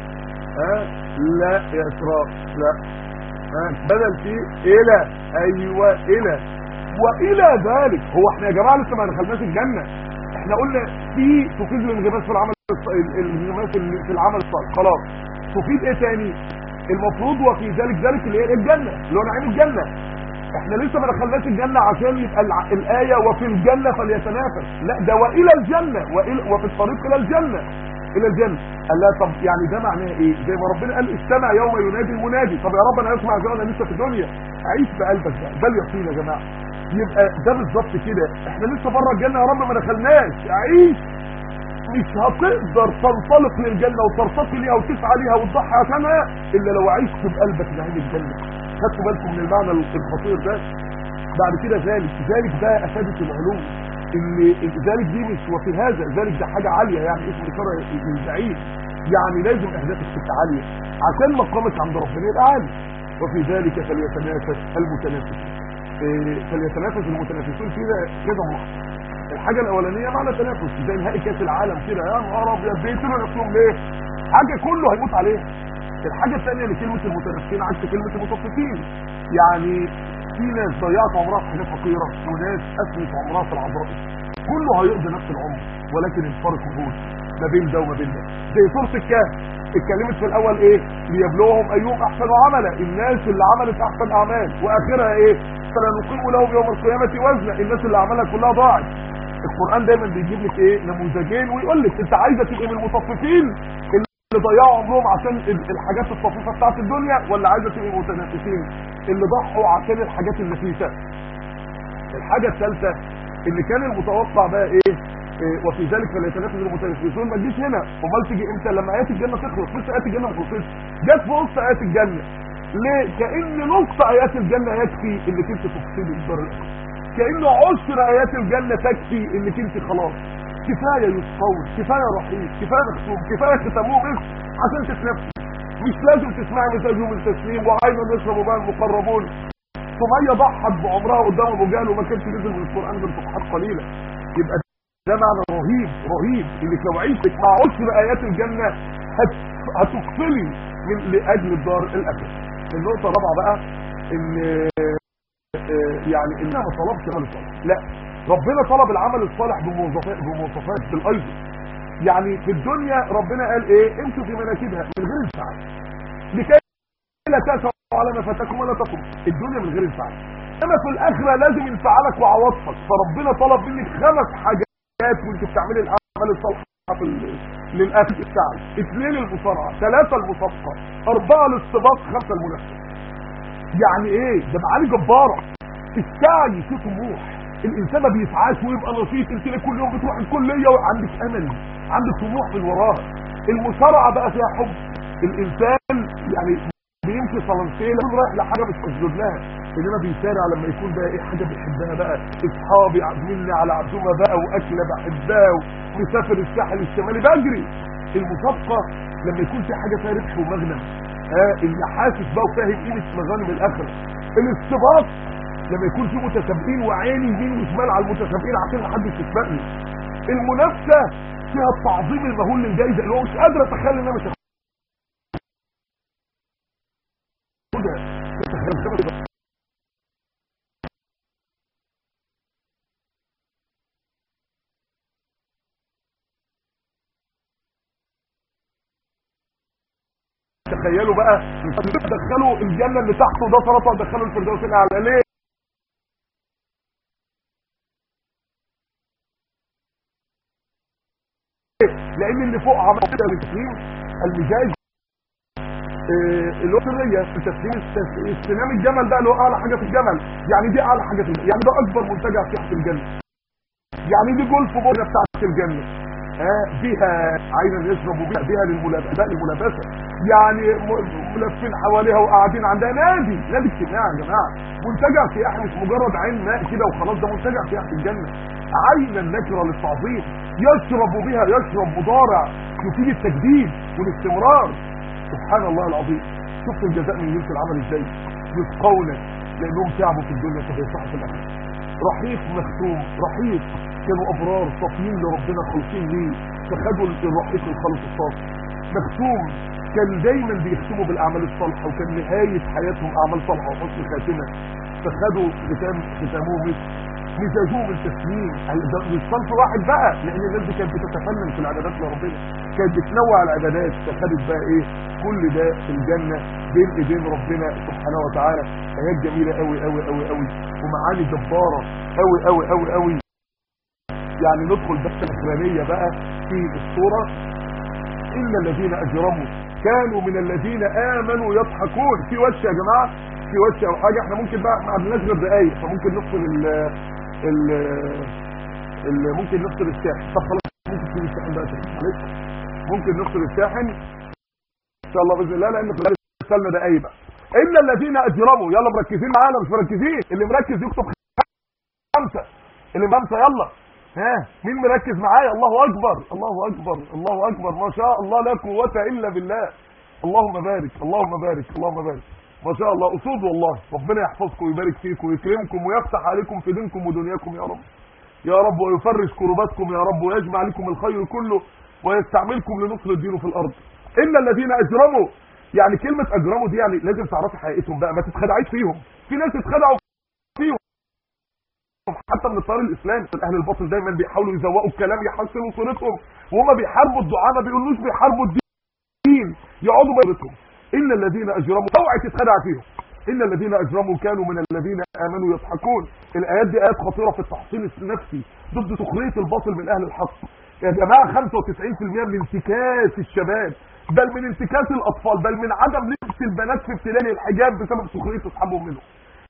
ها لا يا اسراء لا ها بدل فيه الى ايوه الى والى ذلك هو احنا يا جماعه لسه ما دخلناش الجنه احنا قلنا في تفيد الانغماس في العمل الانغماس في العمل الصالح خلاص تفيد ايه تاني المفروض وفي ذلك ذلك اللي هي الجنه اللي هو نعيم الجنه احنا لسه ما دخلناش الجنه عشان يبقى الايه وفي الجنه فليتنافس لا ده والى الجنه وإلى وفي الطريق الى الجنه الى الجنه قال لا طب يعني ده معناه ايه زي ما ربنا قال استمع يوم ينادي المنادي طب يا رب انا اسمع زي انا لسه في الدنيا عيش بقلبك ده ده اليقين يا جماعه يبقى ده بالظبط كده احنا لسه بره الجنه يا رب ما دخلناش عيش مش هتقدر تنطلق للجنه وترتقي ليها وتسعى ليها وتضحي عشانها الا لو عشت بقلبك نعيم الجنه خدتوا بالكم من المعنى الخطير ده بعد كده ذلك ذلك ده افادت العلوم ان ذلك دي مش وفي هذا ذلك ده حاجه عاليه يعني اسم اشاره من بعيد يعني لازم اهدافك تبقى عاليه عشان مقامك عند ربنا يبقى عالي وفي ذلك فليتنافس المتنافسون إيه فليتنافس المتنافسون كده كده ملاحظه الحاجه الاولانيه معنى تنافس زي نهائي كاس العالم كده يا نهار ابيض بيقتلوا نفسهم ليه حاجه كله هيموت عليها الحاجه الثانيه لكلمه المتنافسين عكس كلمه المتصفين يعني في ناس ضيعت عمرها في حاجات فقيره وناس اسمت عمرها في العذراء كله هيقضي نفس العمر ولكن الفرق وجود ما بين ده وما بين ده زي سوره الكهف اتكلمت في الاول ايه ليبلوهم ايهم احسن عملا الناس اللي عملت احسن اعمال واخرها ايه فلنقيم لهم يوم القيامه وزنا الناس اللي اعمالها كلها ضاعت القران دايما بيجيب لك ايه نموذجين ويقول لك انت عايزه تبقي من المطففين اللي ضيعوا عمرهم عشان الحاجات الطفيفه بتاعت الدنيا ولا عايزه تبقي متنافسين اللي ضحوا عشان الحاجات النفيسه الحاجه الثالثه ان كان المتوقع بقى ايه, إيه وفي ذلك فليتنافس المتنافسون ما تجيش هنا امال تيجي امتى لما ايات الجنه تخلص لسه ايات الجنه ما خلصتش جت في وسط ايات الجنه ليه كأن نص ايات الجنة يكفي انك انت تفصلي الدار الاخر كأن عشر ايات الجنة تكفي انك انت خلاص كفاية يسطول كفاية رحيم كفاية مختوم كفاية ختموه بس عشان تتنفسي مش لازم تسمعي مثال يوم التسليم وعينا نشرب بقى المقربون سمية ضحت بعمرها قدام ابو جهل وما كانش نزل من القرآن غير صفحات قليلة يبقى ده معنى رهيب رهيب انك لو عيشتك مع عشر ايات الجنة هت... هتفصلي من لاجل الدار الاخره النقطة الرابعة بقى ان يعني انها ما طلبش العمل الصالح لا ربنا طلب العمل الصالح بمواصفات بمواصفات بالايض يعني في الدنيا ربنا قال ايه امشوا في مناكبها من غير انفعال لكي لا تأسوا على ما فاتكم ولا تقم الدنيا من غير انفعال اما في الاخره لازم انفعالك وعواطفك فربنا طلب منك خمس حاجات وانت بتعملي الاعمال الصالحه في للاخر السعي اثنين المصارعه ثلاثه المصافقه اربعه الاستباق خمسه المنافسه يعني ايه ده معاني جباره السعي فيه طموح الانسان ما بيسعاش ويبقى نشيط انت ليه كل يوم بتروح الكليه وعندك امل عندك طموح من وراها المصارعه بقى فيها حب الانسان يعني بيمشي صلنتين رايح لحاجه مش مسجود لها انما بيسارع لما يكون بقى ايه حاجه بيحبها بقى اصحابي عازميني على عزومه بقى واكله بحبها ومسافر الساحل الشمالي بجري المسابقه لما يكون في حاجه فيها ربح ومغنم ها اللي حاسس بقى وفاهم قيمه مغانم الاخره الاستباق لما يكون في متسابقين وعيني يمين وشمال على المتسابقين عشان ما حدش يسبقني المنافسه فيها التعظيم المهول للجائزه اللي هو مش قادر اتخيل ان انا مش هاخدها تخيلوا بقى دخلوا الجنه اللي تحته ده سرطان دخلوا الفردوس الاعلى ليه لان اللي فوق عمل كده بتسليم المجاز اللي هو سريه في تسليم استلام الجمل ده اللي هو اعلى حاجه في الجمل يعني دي اعلى حاجه في الجمل يعني ده اكبر منتجع في تحت الجنه يعني دي جولف بورنا بتاعت الجنه ها بها عينا يشرب بها بها للملابسه للملابسه يعني ملفين حواليها وقاعدين عندها نادي نادي اجتماعي يا جماعه منتجع سياحي مش مجرد عين ماء كده وخلاص ده منتجع سياحي في الجنه عين النكره للتعظيم يشرب بها يشرب مضارع يفيد التجديد والاستمرار سبحان الله العظيم شفتوا الجزاء من جنس العمل ازاي يسقون لانهم تعبوا في الدنيا فبيصحوا في الاخره رحيق مختوم رحيق كانوا ابرار صافيين لربنا خالصين ليه فخدوا الرحيق الخالص الصافي مختوم كان دايما بيختموا بالاعمال الصالحه وكان نهايه حياتهم اعمال صالحه وحسن خاتمه فخدوا ختام ختامهم مزاجوهم التسليم مش صنف واحد بقى لان الناس دي كانت بتتفنن في العبادات لربنا كانت بتنوع العبادات فخدت بقى ايه كل ده في الجنه بين ايدين ربنا سبحانه وتعالى ايات جميله قوي قوي قوي قوي ومعاني جباره قوي قوي قوي قوي يعني ندخل بس الاخرانيه بقى في الصوره الا الذين اجرموا كانوا من الذين امنوا يضحكون في وش يا جماعه في وش او حاجه احنا ممكن بقى ما عندناش غير دقايق فممكن نفصل ال ال ال ممكن نفصل الشاحن طب خلاص ممكن تسيب الشاحن بقى معلش ممكن نفصل الشاحن ان شاء الله باذن الله لان في رسالنا دقايق بقى الا الذين اجرموا يلا مركزين معانا مش مركزين اللي مركز يكتب خمسه اللي خمسه يلا ها مين مركز معايا الله اكبر الله اكبر الله اكبر ما شاء الله لا قوه الا بالله اللهم بارك اللهم بارك اللهم بارك ما شاء الله اسود والله ربنا يحفظكم ويبارك فيكم ويكرمكم ويفتح عليكم في دينكم ودنياكم يا رب يا رب ويفرج كرباتكم يا رب ويجمع لكم الخير كله ويستعملكم لنصر الدين في الارض الا الذين اجرموا يعني كلمه اجرموا دي يعني لازم تعرفي حقيقتهم بقى ما تتخدعيش فيهم في ناس اتخدعوا فيهم حتى من الطار الاسلامي اهل الباطل دايما بيحاولوا يزوقوا الكلام يحسنوا صورتهم وهم بيحاربوا الدعاء ما بيقولوش بيحاربوا الدين يقعدوا بيرتهم الا الذين اجرموا اوعي تتخدع فيهم الا الذين اجرموا كانوا من الذين امنوا يضحكون الايات دي ايات خطيره في التحصين النفسي ضد سخريه الباطل من اهل الحق يا جماعه 95% من انتكاس الشباب بل من انتكاس الاطفال بل من عدم لبس البنات في ابتلاء الحجاب بسبب سخريه اصحابهم منهم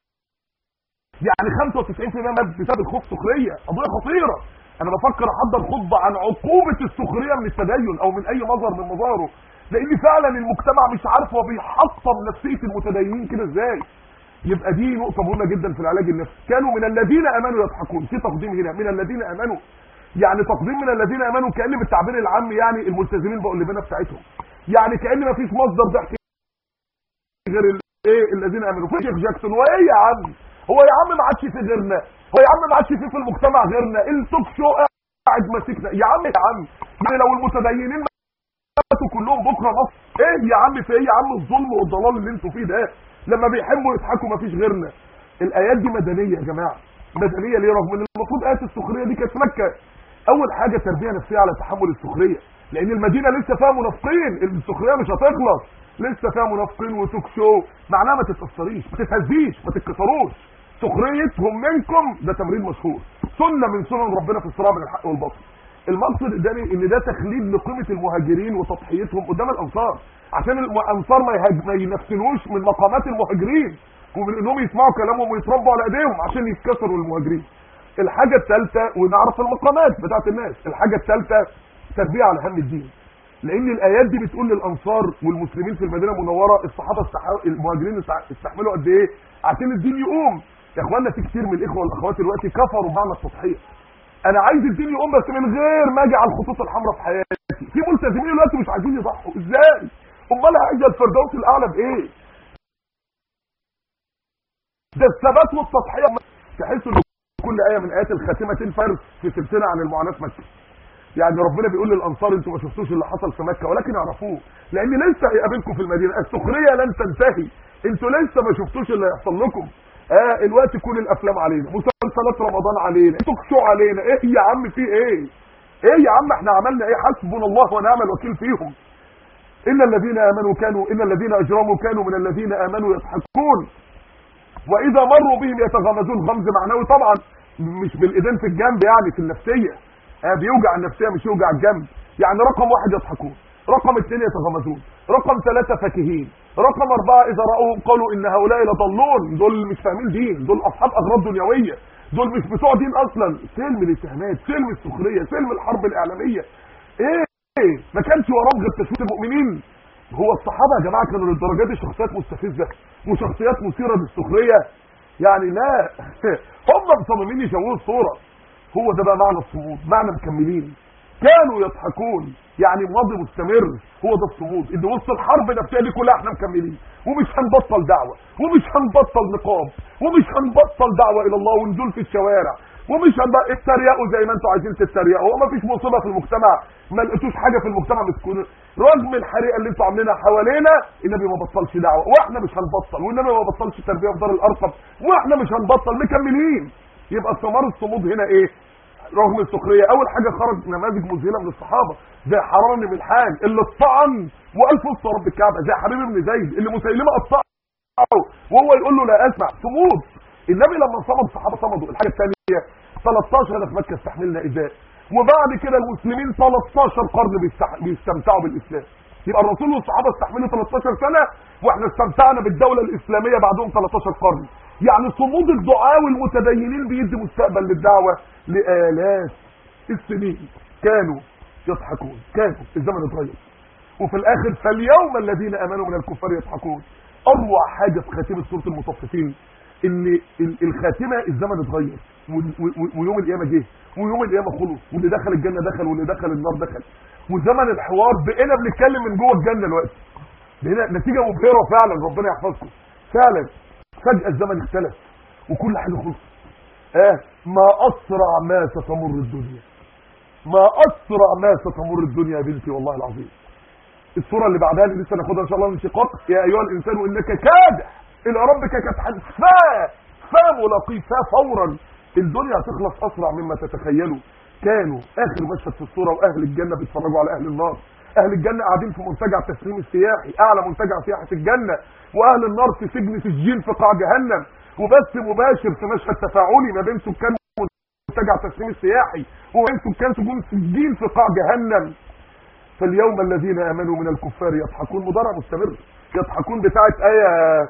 يعني 95% بسبب الخوف سخريه قضيه خطيره انا بفكر احضر خطبه عن عقوبه السخريه من التدين او من اي مظهر من مظاهره لان فعلا المجتمع مش عارف هو بيحطم نفسيه المتدينين كده ازاي يبقى دي نقطه مهمه جدا في العلاج النفسي كانوا من الذين امنوا يضحكون في تقديم هنا من الذين امنوا يعني تقديم من الذين امنوا كان بالتعبير العام يعني الملتزمين بقلبنا بتاعتهم يعني كان ما فيش مصدر ضحك غير ايه الذين امنوا في شيخ جاكسون هو ايه يا عم هو يا عم ما عادش في غيرنا هو يا عم ما عادش في في المجتمع غيرنا التوك شو قاعد ماسكنا يا عم يا عم يعني لو المتدينين ماتوا كلهم بكره مصر ايه يا عم في ايه يا عم الظلم والضلال اللي انتوا فيه ده لما بيحبوا يضحكوا ما فيش غيرنا الايات دي مدنيه يا جماعه مدنيه ليه رغم ان المفروض ايات السخريه دي كانت في مكه اول حاجه تربيه نفسيه على تحمل السخريه لان المدينه لسه فيها منافقين السخريه مش هتخلص لسه فيها منافقين وتوك شو معناها ما تتاثريش ما تتهزيش ما تتكسروش سخريتهم منكم ده تمرين مشهور سنه من سنن ربنا في الصراع بين الحق والباطل المقصد الثاني ان ده تخليد لقيمه المهاجرين وتضحيتهم قدام الانصار عشان الانصار ما, يهاج... ما ينفسنوش من مقامات المهاجرين ومن انهم يسمعوا كلامهم ويتربوا على ايديهم عشان يتكسروا المهاجرين الحاجه الثالثه ونعرف المقامات بتاعت الناس الحاجه الثالثه تربيه على هم الدين لان الايات دي بتقول للانصار والمسلمين في المدينه المنوره الصحابه استح... المهاجرين استحملوا قد ايه عشان الدين يقوم يا اخوانا في كتير من الاخوه والاخوات دلوقتي كفروا بمعنى التضحيه انا عايز الدين يقوم بس من غير ما اجي على الخطوط الحمراء في حياتي في ملتزمين دلوقتي مش عايزين يضحوا ازاي امال عايزه الفردوس الاعلى بايه ده الثبات والتضحيه تحسوا ان كل ايه من ايات الخاتمه تنفر في سلسله عن المعاناه في مكه يعني ربنا بيقول للانصار انتوا ما شفتوش اللي حصل في مكه ولكن اعرفوه لان لسه هيقابلكم في المدينه السخريه لن تنتهي انتوا لسه ما شفتوش اللي هيحصل لكم اه الوقت كل الافلام علينا مسلسلات رمضان علينا توك شو علينا ايه يا عم في ايه ايه يا عم احنا عملنا ايه حسبنا الله ونعم الوكيل فيهم ان الذين امنوا كانوا ان الذين اجرموا كانوا من الذين امنوا يضحكون واذا مروا بهم يتغمزون غمز معنوي طبعا مش بالايدين في الجنب يعني في النفسيه اه بيوجع النفسيه مش يوجع الجنب يعني رقم واحد يضحكون رقم اثنين يتغمزون رقم ثلاثة فاكهين رقم أربعة إذا رأوهم قالوا إن هؤلاء لضلون دول مش فاهمين دين دول أصحاب أغراض دنيوية دول مش بتوع دين أصلا سلم الاتهامات سلم السخرية سلم الحرب الإعلامية إيه إيه ما كانش وراهم غير تشويت المؤمنين هو الصحابة يا جماعة كانوا للدرجة دي شخصيات مستفزة وشخصيات مثيرة للسخرية يعني لا هم مصممين يشوهوا الصورة هو ده بقى معنى الصمود معنى مكملين كانوا يضحكون يعني ماضي مستمر هو ده الصمود ان وسط الحرب النفسيه دي كلها احنا مكملين ومش هنبطل دعوه ومش هنبطل نقاب ومش هنبطل دعوه الى الله ونزول في الشوارع ومش هنبقى اتريقوا زي ما انتوا عايزين تتريقوا هو مفيش مصيبه في المجتمع ما لقيتوش حاجه في المجتمع مسكون رغم الحريقه اللي انتوا عاملينها حوالينا النبي ما بطلش دعوه واحنا مش هنبطل والنبي ما بطلش تربيه في دار الارقم واحنا مش هنبطل مكملين يبقى ثمار الصمود هنا ايه رغم السخريه اول حاجه خرج نماذج مذهله من الصحابه زي حرام بن ملحان اللي اتطعن والف وسط رب الكعبه زي حبيب بن زيد اللي مسيلمه قطعه وهو يقول له لا اسمع صمود النبي لما صمد الصحابه صمدوا الحاجه الثانيه 13 هنا في مكه استحملنا ايذاء وبعد كده المسلمين 13 قرن بيستمتعوا بالاسلام يبقى الرسول والصحابه استحملوا 13 سنه واحنا استمتعنا بالدوله الاسلاميه بعدهم 13 قرن يعني صمود الدعاء والمتدينين بيدي مستقبل للدعوه لالاف السنين كانوا يضحكون كانوا الزمن اتغير وفي الاخر فاليوم الذين امنوا من الكفار يضحكون اروع حاجه في خاتمه سوره المطففين ان الخاتمه الزمن اتغير ويوم القيامه جه ويوم القيامه خلص واللي دخل الجنه دخل واللي دخل النار دخل وزمن الحوار بقينا بنتكلم من جوه الجنه دلوقتي بقينا نتيجه مبهره فعلا ربنا يحفظكم فعلا فجاه الزمن اختلف وكل حاجه خلصت اه ما اسرع ما ستمر الدنيا ما اسرع ما ستمر الدنيا يا بنتي والله العظيم الصوره اللي بعدها اللي لسه ناخدها ان شاء الله انشقاق يا ايها الانسان انك كادح الى ربك كدحا فا فا ملاقيه فا فورا الدنيا هتخلص اسرع مما تتخيلوا كانوا اخر مشهد في الصوره واهل الجنه بيتفرجوا على اهل النار اهل الجنه قاعدين في منتجع التسليم السياحي اعلى منتجع سياحي في الجنه واهل النار في سجن سجين في قاع جهنم وبث مباشر في مشهد تفاعلي ما بين سكان منتجع التسليم السياحي وبين سكان سجون سجين في قاع جهنم فاليوم الذين امنوا من الكفار يضحكون مضارع مستمر يضحكون بتاعه ايه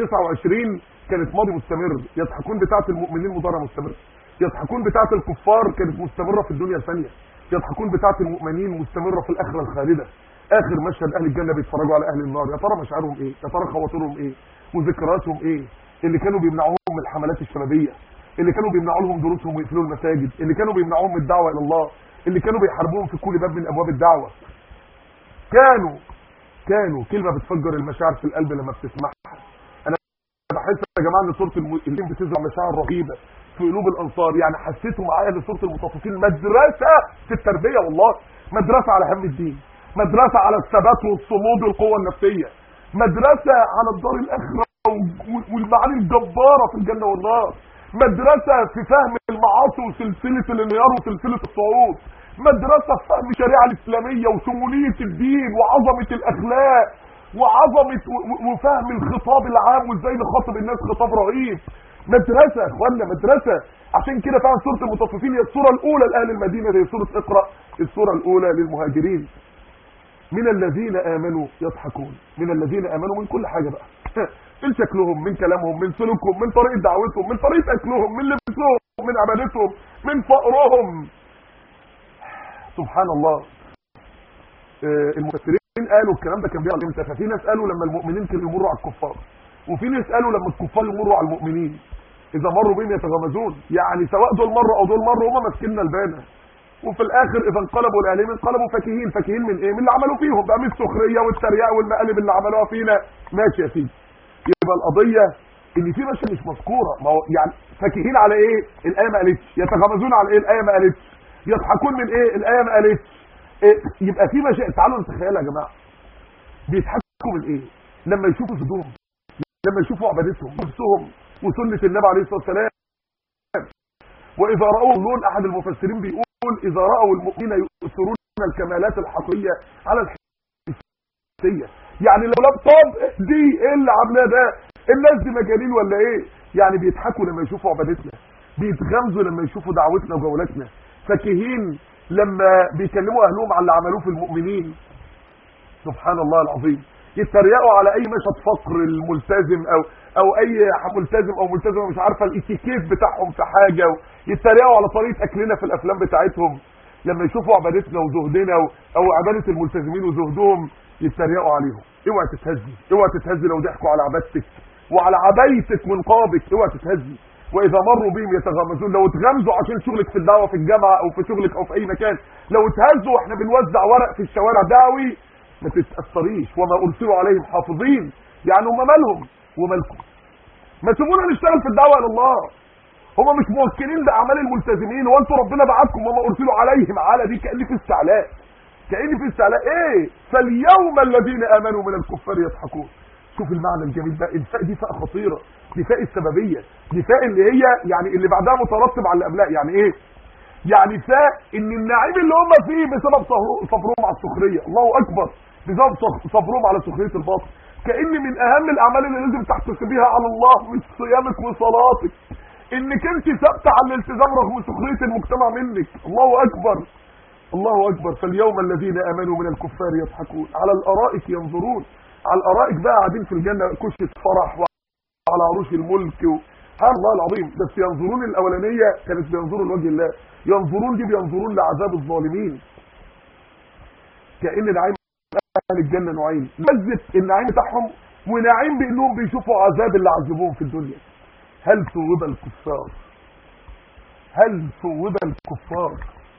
29 كانت ماضي مستمر يضحكون بتاعه المؤمنين مضارع مستمر يضحكون بتاعه الكفار كانت مستمره في الدنيا الثانيه يضحكون بتاعه المؤمنين مستمره في الاخره الخالده اخر مشهد اهل الجنه بيتفرجوا على اهل النار يا ترى مشاعرهم ايه يا ترى خواطرهم ايه وذكرياتهم ايه اللي كانوا بيمنعوهم من الحملات الشبابيه اللي كانوا بيمنعوا لهم دروسهم ويقفلوا المساجد اللي كانوا بيمنعوهم من الدعوه الى الله اللي كانوا بيحاربوهم في كل باب من ابواب الدعوه كانوا كانوا كلمه بتفجر المشاعر في القلب لما بتسمعها انا بحس يا جماعه ان سوره المؤمنين بتزرع مشاعر رهيبه في قلوب الانصار يعني حسيتوا معايا ان سوره المطففين مدرسه في التربيه والله مدرسه على هم الدين مدرسه على الثبات والصمود والقوه النفسيه مدرسه على الدار الاخره والمعاني الجباره في الجنه والنار مدرسه في فهم المعاصي وسلسله الانهيار وسلسله الصعود مدرسه في فهم الشريعه الاسلاميه وشموليه الدين وعظمه الاخلاق وعظمه وفهم الخطاب العام وازاي نخاطب الناس خطاب رهيب مدرسه يا اخوانا مدرسه عشان كده فعلا سوره المطففين هي السوره الاولى لاهل المدينه زي سوره اقرا السوره الاولى للمهاجرين من الذين امنوا يضحكون من الذين امنوا من كل حاجه بقى من شكلهم من كلامهم من سلوكهم من طريقه دعوتهم من طريقه اكلهم من لبسهم من عبادتهم من فقرهم سبحان الله المفسرين قالوا الكلام ده كان بيحصل امتى ففي ناس قالوا لما المؤمنين كانوا يمروا على الكفار وفي ناس قالوا لما الكفار يمروا على المؤمنين اذا مروا بهم يتغمزون يعني سواء دول مروا او دول مروا هم ماسكين البانه وفي الاخر اذا انقلبوا الاهلين انقلبوا فاكهين فاكهين من ايه من اللي عملوا فيهم بقى من السخريه والتريقه والمقالب اللي عملوها فينا ماشي يا سيدي يبقى القضيه ان في مشهد مش مذكوره ما هو يعني فاكهين على ايه الايه ما قالتش يتغمزون على ايه الايه ما قالتش يضحكون من ايه الايه ما قالتش إيه؟ يبقى في مشاهد تعالوا نتخيلها يا جماعه بيضحكوا من ايه لما يشوفوا صدورهم لما يشوفوا عبادتهم نفسهم وسنه النبي عليه الصلاه والسلام واذا راوا لون احد المفسرين بيقول اذا راوا المؤمنين يؤثرون الكمالات الحقيقيه على الحسيه يعني لو لابتوب دي ايه اللي عاملاه ده الناس دي مجانين ولا ايه يعني بيضحكوا لما يشوفوا عبادتنا بيتغمزوا لما يشوفوا دعوتنا وجولاتنا فاكهين لما بيكلموا اهلهم على اللي عملوه في المؤمنين سبحان الله العظيم يتريقوا على اي مشهد فقر الملتزم او او اي ملتزم او ملتزمه مش عارفه الاتيكيت بتاعهم في حاجه يتريقوا على طريقه اكلنا في الافلام بتاعتهم لما يشوفوا عبادتنا وزهدنا او عباده الملتزمين وزهدهم يتريقوا عليهم اوعى تتهزي اوعى تتهزي لو ضحكوا على عبادتك وعلى عبايتك من قابك اوعى تتهزي واذا مروا بهم يتغمزون لو اتغمزوا عشان شغلك في الدعوه في الجامعه او في شغلك او في اي مكان لو اتهزوا واحنا بنوزع ورق في الشوارع دعوي ما تتاثريش وما ارسلوا عليهم حافظين يعني هم مالهم ومالكم ما سيبونا نشتغل في الدعوه الى الله هم مش موكلين باعمال الملتزمين هو انتوا ربنا بعتكم وما ارسلوا عليهم على دي كان في استعلاء كان في استعلاء ايه فاليوم الذين امنوا من الكفار يضحكون شوف المعنى الجميل ده الفاء دي فاء خطيره دي فاء السببيه دي فاء اللي هي يعني اللي بعدها مترتب على اللي قبلها يعني ايه يعني فاء ان النعيم اللي هم فيه بسبب صبرهم على السخريه الله اكبر بسبب صبرهم على سخريه الباطل كان من اهم الاعمال اللي لازم تحتسبيها على الله مش صيامك وصلاتك انك انت ثابته على الالتزام رغم سخريه المجتمع منك الله اكبر الله اكبر فاليوم الذين امنوا من الكفار يضحكون على الارائك ينظرون على الارائك بقى قاعدين في الجنه كشه فرح وعلى عروش الملك و... سبحان الله العظيم بس ينظرون الاولانيه كانت بينظروا لوجه الله ينظرون دي بينظرون لعذاب الظالمين كان نعيم اهل الجنه نوعين لذه النعيم بتاعهم ونعيم بانهم بيشوفوا عذاب اللي عذبوهم في الدنيا هل ثوب الكفار هل ثوب الكفار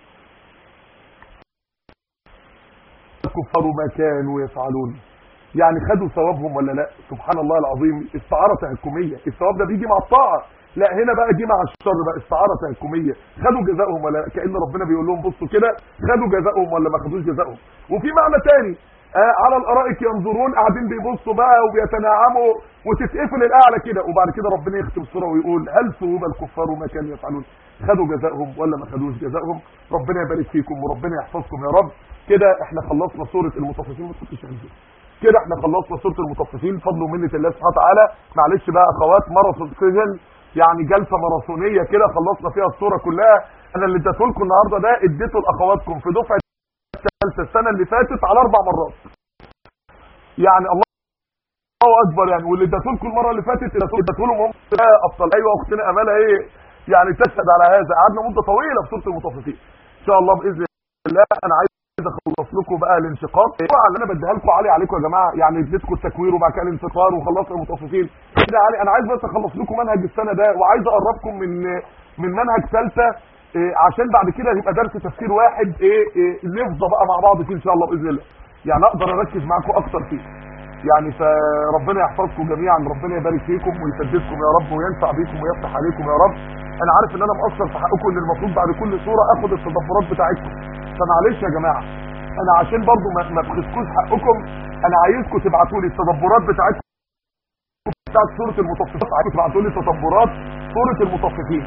الكفار ما كانوا يفعلون يعني خدوا ثوابهم ولا لا سبحان الله العظيم استعاره تهكميه الثواب ده بيجي مع الطاعه لا هنا بقى جه مع الشر بقى استعاره تهكميه خدوا جزائهم ولا لا كان ربنا بيقول لهم بصوا كده خدوا جزائهم ولا ما خدوش جزائهم وفي معنى تاني آه على الارائك ينظرون قاعدين بيبصوا بقى وبيتنعموا وتتقفل الاعلى كده وبعد كده ربنا يختم السوره ويقول هل ثوب الكفار ما كانوا يفعلون خدوا جزائهم ولا ما خدوش جزائهم ربنا يبارك فيكم وربنا يحفظكم يا رب كده احنا خلصنا سوره المطففين ما تحطش عندي كده احنا خلصنا سوره المطففين بفضل ومنه الله سبحانه وتعالى معلش بقى اخوات ماراثون سجن يعني جلسه ماراثونيه كده خلصنا فيها الصوره كلها انا اللي اديته لكم النهارده ده اديته لاخواتكم في دفعه الثالثه السنه اللي فاتت على اربع مرات يعني الله الله اكبر يعني واللي اديته لكم المره اللي فاتت اديته لهم هم ابطال ايوه اختنا اماله ايه يعني تشهد على هذا قعدنا مده طويله في سوره المطففين ان شاء الله باذن الله انا عايز اخلص لكم بقى الانشقاق الجرعه اللي انا بديها لكم عالي عليكم يا جماعه يعني اديتكم التكوير وبعد كده الانتصار وخلصت المطففين كده عالي انا عايز بس اخلص لكم منهج السنه ده وعايز اقربكم من من منهج ثالثه إيه عشان بعد كده يبقى درس تفسير واحد ايه, إيه نفضى بقى مع بعض فيه ان شاء الله باذن الله يعني اقدر اركز معاكم اكتر فيه يعني فربنا يحفظكم جميعا ربنا يبارك فيكم ويسددكم يا رب وينفع بيكم ويفتح عليكم يا رب انا عارف ان انا مقصر في حقكم ان المفروض بعد كل صوره اخد التدبرات بتاعتكم فمعلش يا جماعه انا عشان برضو ما ما تخسكوش حقكم انا عايزكم تبعتوا لي التدبرات بتاعتكم بتاعت سوره المطففين عايزكم تبعتوا لي تدبرات سوره المطففين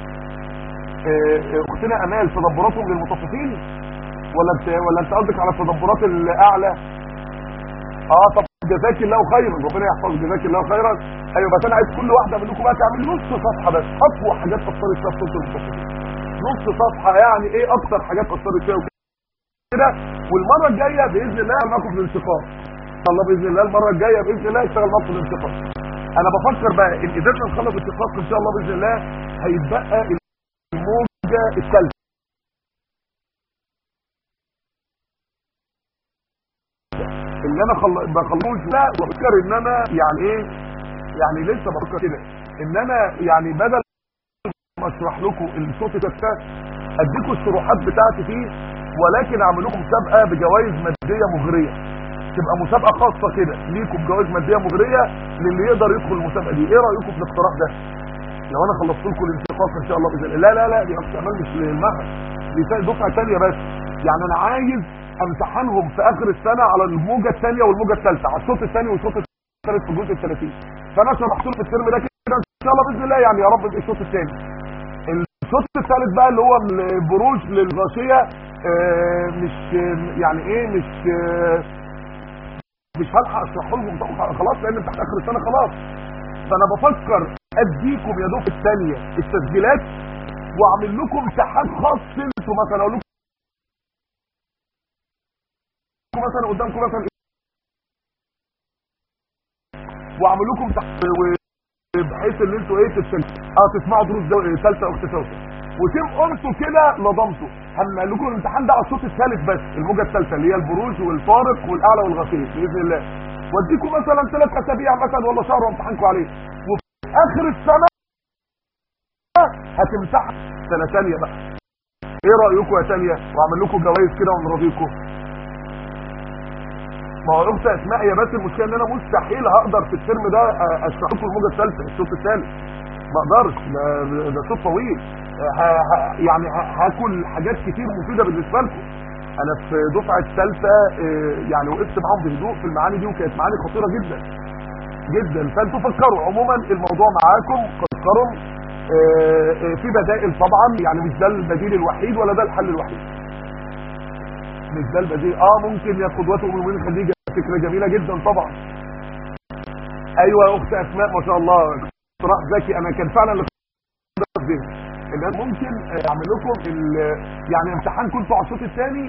إيه، اختنا امال تدبراتهم للمطففين ولا انت ولا انت قصدك على التدبرات الاعلى اه طب جزاك الله خيرا ربنا يحفظك جزاك الله خيرا ايوه بس انا عايز كل واحده منكم بقى تعمل نص صفحه بس اقوى حاجات اثرت فيها في سوره المطففين نص صفحه يعني ايه اكتر حاجات اثرت فيها كده والمره الجايه باذن الله معاكم في الانتقام ان شاء الله باذن الله المره الجايه باذن الله اشتغل معاكم في الانتقام انا بفكر بقى ان قدرنا نخلص الاتفاق ان شاء الله باذن الله هيتبقى الموجه الثالثه اللي انا خل... بخلصوش لا بفكر ان انا يعني ايه يعني لسه بفكر كده ان انا يعني بدل ما اشرح لكم الصوت ده اديكم الشروحات بتاعتي فيه ولكن اعمل لكم مسابقه بجوائز ماديه مغريه تبقى مسابقه خاصه كده ليكم بجوائز ماديه مغريه للي يقدر يدخل المسابقه دي ايه رايكم في الاقتراح ده لو انا خلصت لكم الانشقاق ان شاء الله باذن الله لا لا لا دي استعمال مش للمعهد دي دفعه ثانيه بس يعني انا عايز امتحنهم في اخر السنه على الموجه الثانيه والموجه الثالثه على الشوط الثاني والشوط الثالث في الجزء ال 30 فانا شرحت لكم الترم ده كده ان شاء الله باذن الله يعني يا رب يبقى الشوط الثاني الشوط الثالث بقى اللي هو البروج للغاشيه آه، مش يعني ايه مش آه، مش هلحق اشرحه لكم طبعاً خلاص لان امتحان اخر السنه خلاص فانا بفكر اديكم يا دوب الثانيه التسجيلات واعمل لكم امتحان خاص انتوا مثلا اقول لكم مثلا قدامكم مثلا واعمل لكم امتحان بحيث ان انتوا ايه تتسجلوا اه تسمعوا دروس ثالثه واختصاصيه وتبقوا انتوا كده نظمتوا هنعمل لكم الامتحان ده على الصوت الثالث بس الموجه الثالثه اللي هي البروج والفارق والاعلى والغسيل باذن الله واديكم مثلا ثلاث اسابيع مثلا ولا شهر وامتحنكم عليه وفي اخر السنه هتمتحن سنه ثانيه بقى ايه رايكم يا ثانيه واعمل لكم جوائز كده ونراضيكم ما هو اخت اسماء هي بس المشكله ان انا مستحيل هقدر في الترم ده اشرح لكم الموجه الثالثه الشوط الثالث ما اقدرش ده- ده صوت طويل ه- ه- يعني ه- هاكل حاجات كتير مفيده بالنسبه لكم انا في دفعه الثالثه يعني وقفت معاهم بهدوء في المعاني دي وكانت معاني خطيره جدا جدا فانتوا فكروا عموما الموضوع معاكم فكروا آه، آه، في بدائل طبعا يعني مش ده البديل الوحيد ولا ده الحل الوحيد مش ده البديل اه ممكن يا قدوته ام المؤمنين خديجه فكره جميله جدا طبعا ايوه يا اخت اسماء ما شاء الله اقتراح ذكي انا كان فعلا اللي في ذهني ان أنا ممكن آه، اعمل لكم ال- يعني امتحان كنتوا على الصوت الثاني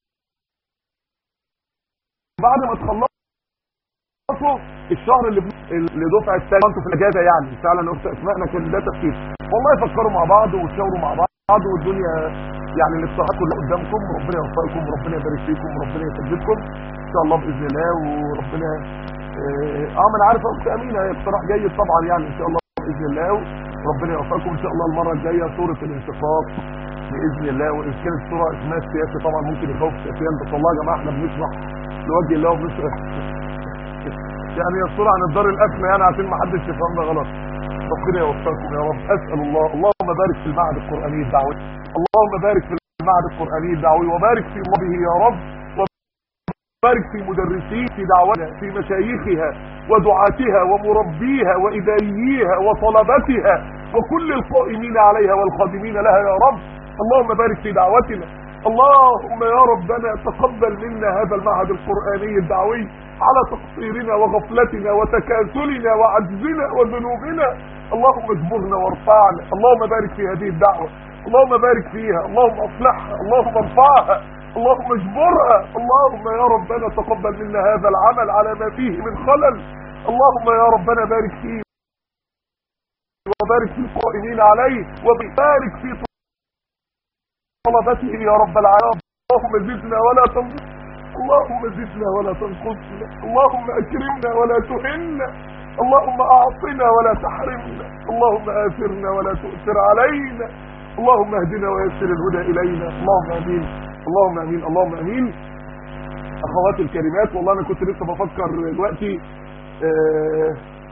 وبعد ما تخلصوا الشهر اللي اللي دفعه الثانيه انتوا في الاجازه يعني فعلا اخت اسماء انا كان ده تفكير والله فكروا مع بعض وتشاوروا مع بعض والدنيا يعني الاقتراحات كلها قدامكم ربنا يوفقكم وربنا يبارك فيكم وربنا يسددكم ان شاء الله باذن الله وربنا اه آه، ما انا عارف يا اخت امينه هي اقتراح جيد طبعا يعني ان شاء الله باذن الله وربنا يوفقكم ان شاء الله المره الجايه سوره الانشقاق باذن الله وان كانت سوره اسمها السياسي طبعا ممكن يخوف سياسيا بس والله يا جماعه احنا بنشرح لوجه الله وبنشرح يعني الصورة عن الدار الأدنى يعني عشان ما حدش يفهمنا غلط ربنا يوفقكم يا رب أسأل الله اللهم بارك في المعهد القرآني الدعوي اللهم بارك في المعهد القرآني الدعوي وبارك في ربه يا رب وبارك في مدرسيه في دعوتها في مشايخها ودعاتها ومربيها وإدارييها وطلبتها وكل القائمين عليها والخادمين لها يا رب اللهم بارك في دعوتنا اللهم يا ربنا تقبل منا هذا المعهد القرآني الدعوي على تقصيرنا وغفلتنا وتكاسلنا وعجزنا وذنوبنا اللهم اجبرنا وارفعنا اللهم بارك في هذه الدعوة اللهم بارك فيها اللهم اصلحها اللهم ارفعها اللهم اجبرها اللهم يا ربنا تقبل منا هذا العمل على ما فيه من خلل اللهم يا ربنا بارك فيه وبارك في القائمين عليه وبارك في طلبته يا رب العالمين اللهم زدنا ولا تنقصنا اللهم زدنا ولا تنقصنا اللهم اكرمنا ولا تهنا اللهم اعطنا ولا تحرمنا اللهم اثرنا ولا تؤثر علينا اللهم اهدنا ويسر الهدى الينا اللهم امين اللهم امين اللهم امين اخواتي الكريمات والله انا كنت لسه بفكر دلوقتي آه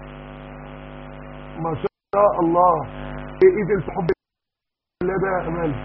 ما شاء الله ايه ايه الحب الله ده يا امال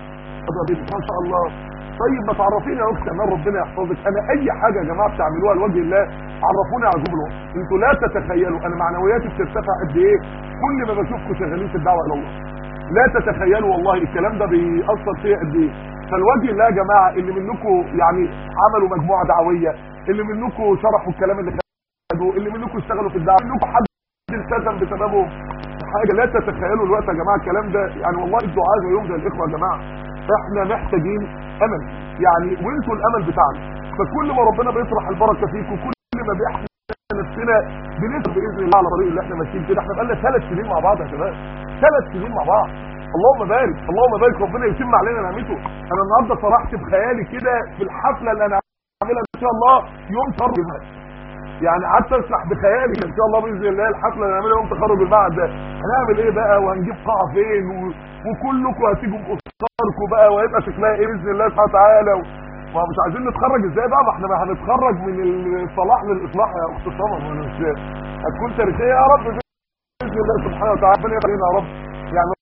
ما شاء الله طيب ما تعرفيني يا اختي امال ربنا يحفظك انا اي حاجه يا جماعه بتعملوها لوجه الله عرفوني على جمله انتوا لا تتخيلوا انا معنوياتي بترتفع قد ايه كل ما بشوفكم شغالين في الدعوه الى الله لا تتخيلوا والله الكلام ده بيأثر فيا قد ايه فالوجه الله يا جماعه اللي منكم يعني عملوا مجموعه دعويه اللي منكم شرحوا الكلام اللي خدوه اللي منكم اشتغلوا في الدعوه منكم حد التزم بسببه حاجه لا تتخيلوا الوقت يا جماعه الكلام ده يعني والله الدعاء زيهم زي الاخوه يا جماعه احنا محتاجين امل يعني وانتوا الامل بتاعنا فكل ما ربنا بيطرح البركه فيكم كل ما بيحمي نفسنا بنسر باذن الله على الطريق اللي احنا ماشيين كده احنا بقالنا ثلاث سنين مع بعض يا شباب ثلاث سنين مع بعض اللهم بارك اللهم بارك ربنا يتم علينا نعمته انا النهارده فرحت بخيالي كده في الحفله اللي انا هعملها ان شاء الله يوم تخرج يعني حتى اسرح بخيالي ان شاء الله باذن الله الحفله اللي هنعملها يوم تخرج المعهد ده هنعمل ايه بقى وهنجيب قاعه فين و... وكلكم هتيجوا باسراركم بقى وهيبقى شكلها ايه باذن الله سبحانه وتعالى و... ما مش عايزين نتخرج ازاي بقى ما احنا ما هنتخرج من الصلاح للاصلاح يا اخت سمر وانا مش هتكون تاريخيه يا رب باذن الله سبحانه وتعالى ربنا يخلينا يا رب يعني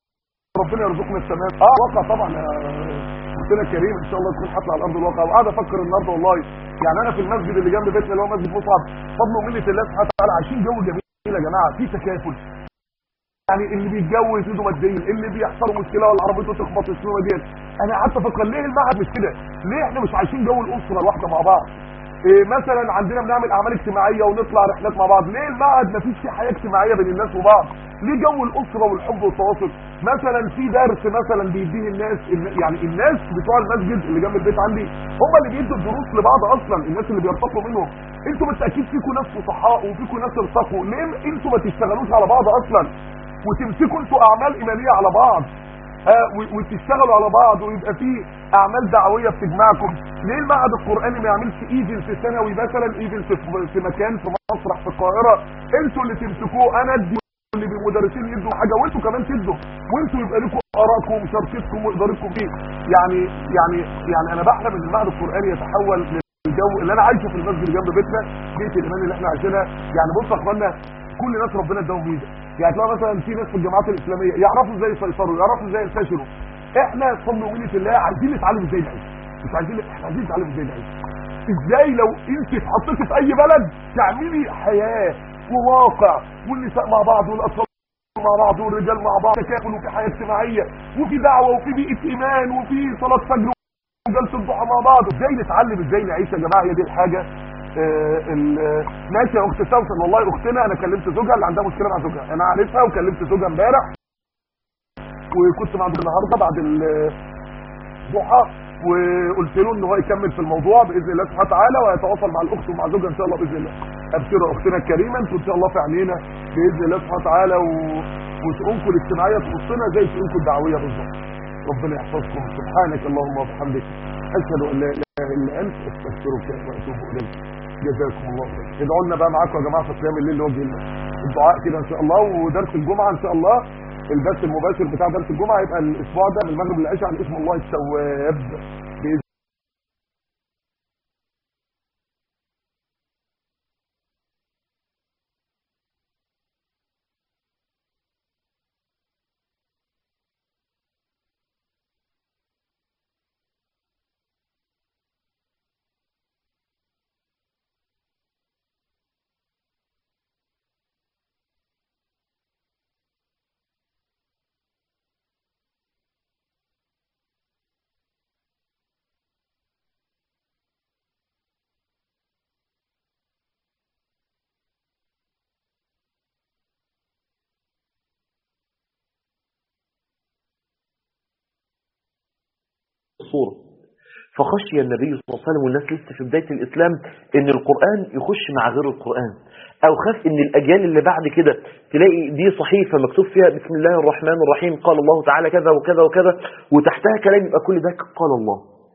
ربنا يرزقنا التمام اه واقع طبعا يا ربنا الكريم ان شاء الله تكون حفله على ارض الواقع وقاعد افكر النهارده والله يعني انا في المسجد اللي جنب بيتنا اللي هو مسجد مصعب فضل ومنه الله سبحانه وتعالى عايشين جو جميل يا جماعه في تكافل يعني اللي بيتجوز ايده ماديا اللي بيحصل مشكله ولا عربيته تخبط السنه ديت انا قعدت افكر ليه المعهد مش كده ليه احنا مش عايشين جو الاسره الواحده مع بعض إيه مثلا عندنا بنعمل اعمال اجتماعيه ونطلع رحلات مع بعض ليه المعهد ما فيش فيه حياه اجتماعيه بين الناس وبعض ليه جو الاسره والحب والتواصل مثلا في درس مثلا بيديه الناس يعني الناس بتوع المسجد اللي جنب البيت عندي هم اللي بيدوا الدروس لبعض اصلا الناس اللي بيرتقوا منهم انتوا بالتاكيد فيكم ناس فصحاء وفيكم ناس ارتقوا ليه انتوا ما تشتغلوش على بعض اصلا وتمسكوا انتوا اعمال ايمانيه على بعض آه وتشتغلوا على بعض ويبقى في اعمال دعويه بتجمعكم ليه المعهد القراني ما يعملش ايفنت سنوي مثلا ايفنت في مكان في مسرح في القاهره انتوا اللي تمسكوه انا ادي اللي بمدرسين يدوا حاجه وانتوا كمان تدوا وانتوا يبقى لكم ارائكم ومشاركتكم وادارتكم فيه يعني يعني يعني انا بحلم ان المعهد القراني يتحول للجو اللي انا عايشه في المسجد جنب بيتنا بيت الايمان اللي احنا عايشينها يعني بصوا يا اخوانا كل ناس ربنا اداهم ميزه يعني تلاقي مثلا في ناس في الجامعات الاسلاميه يعرفوا ازاي يسيطروا يعرفوا ازاي ينتشروا احنا صلوا ومنه الله عايزين نتعلم ازاي نعيش مش عايزين احنا عايزين نتعلم ازاي نعيش ازاي لو انت اتحطيتي في اي بلد تعملي حياه وواقع والنساء مع بعض والاطفال مع بعض والرجال مع بعض تكافل وفي حياه اجتماعيه وفي دعوه وفي بيئه ايمان وفي صلاه فجر وجلسه الضحى مع بعض ازاي نتعلم ازاي نعيش يا جماعه هي دي الحاجه ماشي يا اخت سوسن والله اختنا انا كلمت زوجها اللي عندها مشكله مع زوجها انا عارفها وكلمت زوجها امبارح وكنت معاه النهارده بعد الضحى وقلت له ان هو يكمل في الموضوع باذن الله سبحانه وتعالى ويتواصل مع الاخت ومع زوجها ان شاء الله باذن الله ابشروا اختنا الكريمه انتوا ان شاء الله في عينينا باذن الله سبحانه وتعالى و... وشؤونكم الاجتماعيه تخصنا زي شؤونكم الدعويه بالظبط ربنا يحفظكم سبحانك اللهم وبحمدك اشهد ان لا اله الا انت استغفرك واتوب اليك جزاكم الله خير ادعوا لنا بقى معاكم يا جماعه في قيام الليل لوجه الله الدعاء كده ان شاء الله ودرس الجمعه ان شاء الله البث المباشر بتاع درس الجمعه يبقى الاسبوع ده من المغرب للعشاء عن اسم الله التواب بإذن الصورة فخشي النبي صلى الله عليه وسلم والناس لسه في بداية الإسلام إن القرآن يخش مع غير القرآن أو خاف إن الأجيال اللي بعد كده تلاقي دي صحيفة مكتوب فيها بسم الله الرحمن الرحيم قال الله تعالى كذا وكذا وكذا وتحتها كلام يبقى كل ده قال الله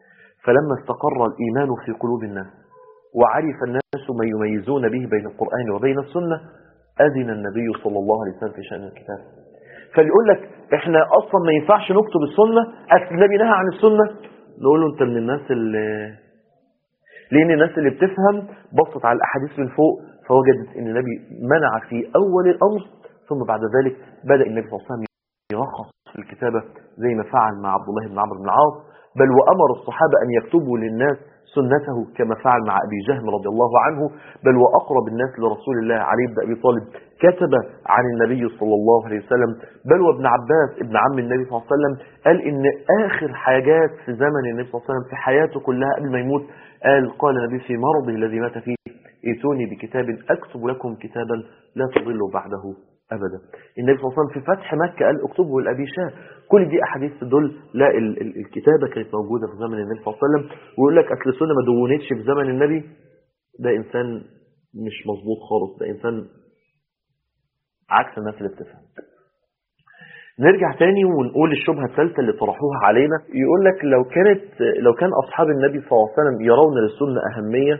فلما استقر الإيمان في قلوب الناس وعرف الناس ما يميزون به بين القرآن وبين السنة أذن النبي صلى الله عليه وسلم في شأن الكتاب فليقول لك احنا اصلا ما ينفعش نكتب السنة اصل النبي نهى عن السنة نقول له انت من الناس اللي لان الناس اللي بتفهم بصت على الاحاديث من فوق فوجدت ان النبي منع في اول الامر ثم بعد ذلك بدأ النبي صلى الله عليه وسلم يرخص في الكتابة زي ما فعل مع عبد الله بن عمرو بن العاص بل وامر الصحابة ان يكتبوا للناس سنته كما فعل مع أبي جهم رضي الله عنه بل وأقرب الناس لرسول الله علي بن أبي طالب كتب عن النبي صلى الله عليه وسلم بل وابن عباس ابن عم النبي صلى الله عليه وسلم قال إن آخر حاجات في زمن النبي صلى الله عليه وسلم في حياته كلها قبل ما يموت قال قال النبي في مرضه الذي مات فيه ائتوني بكتاب أكتب لكم كتابا لا تضلوا بعده أبدا النبي صلى الله عليه وسلم في فتح مكة قال اكتبه لأبي شاه كل دي أحاديث تدل لا ال ال الكتابة كانت موجودة في زمن النبي صلى الله عليه وسلم ويقول لك أصل السنة ما دونتش في زمن النبي ده إنسان مش مظبوط خالص ده إنسان عكس الناس اللي بتفهم نرجع تاني ونقول الشبهة الثالثة اللي طرحوها علينا يقول لك لو كانت لو كان أصحاب النبي صلى الله عليه وسلم يرون للسنة أهمية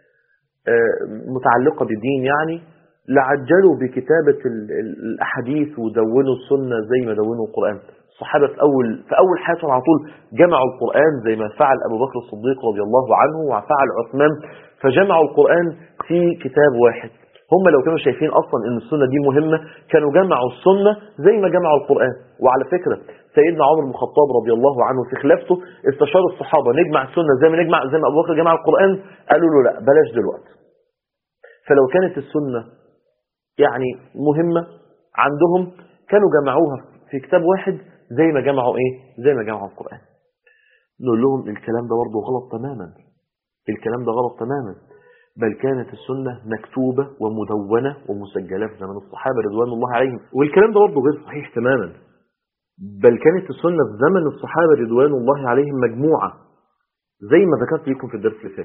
متعلقة بالدين يعني لعجلوا بكتابة الأحاديث ودونوا السنة زي ما دونوا القرآن الصحابة في أول, في أول حياتهم على طول جمعوا القرآن زي ما فعل أبو بكر الصديق رضي الله عنه وفعل عثمان فجمعوا القرآن في كتاب واحد هم لو كانوا شايفين أصلا أن السنة دي مهمة كانوا جمعوا السنة زي ما جمعوا القرآن وعلى فكرة سيدنا عمر بن الخطاب رضي الله عنه في خلافته استشار الصحابة نجمع السنة زي ما نجمع زي ما أبو بكر جمع القرآن قالوا له لا بلاش دلوقتي فلو كانت السنة يعني مهمة عندهم كانوا جمعوها في كتاب واحد زي ما جمعوا ايه زي ما جمعوا القرآن نقول لهم الكلام ده برضه غلط تماما الكلام ده غلط تماما بل كانت السنة مكتوبة ومدونة ومسجلة في زمن الصحابة رضوان الله عليهم والكلام ده برضه غير صحيح تماما بل كانت السنة في زمن الصحابة رضوان الله عليهم مجموعة زي ما ذكرت لكم في الدرس اللي فات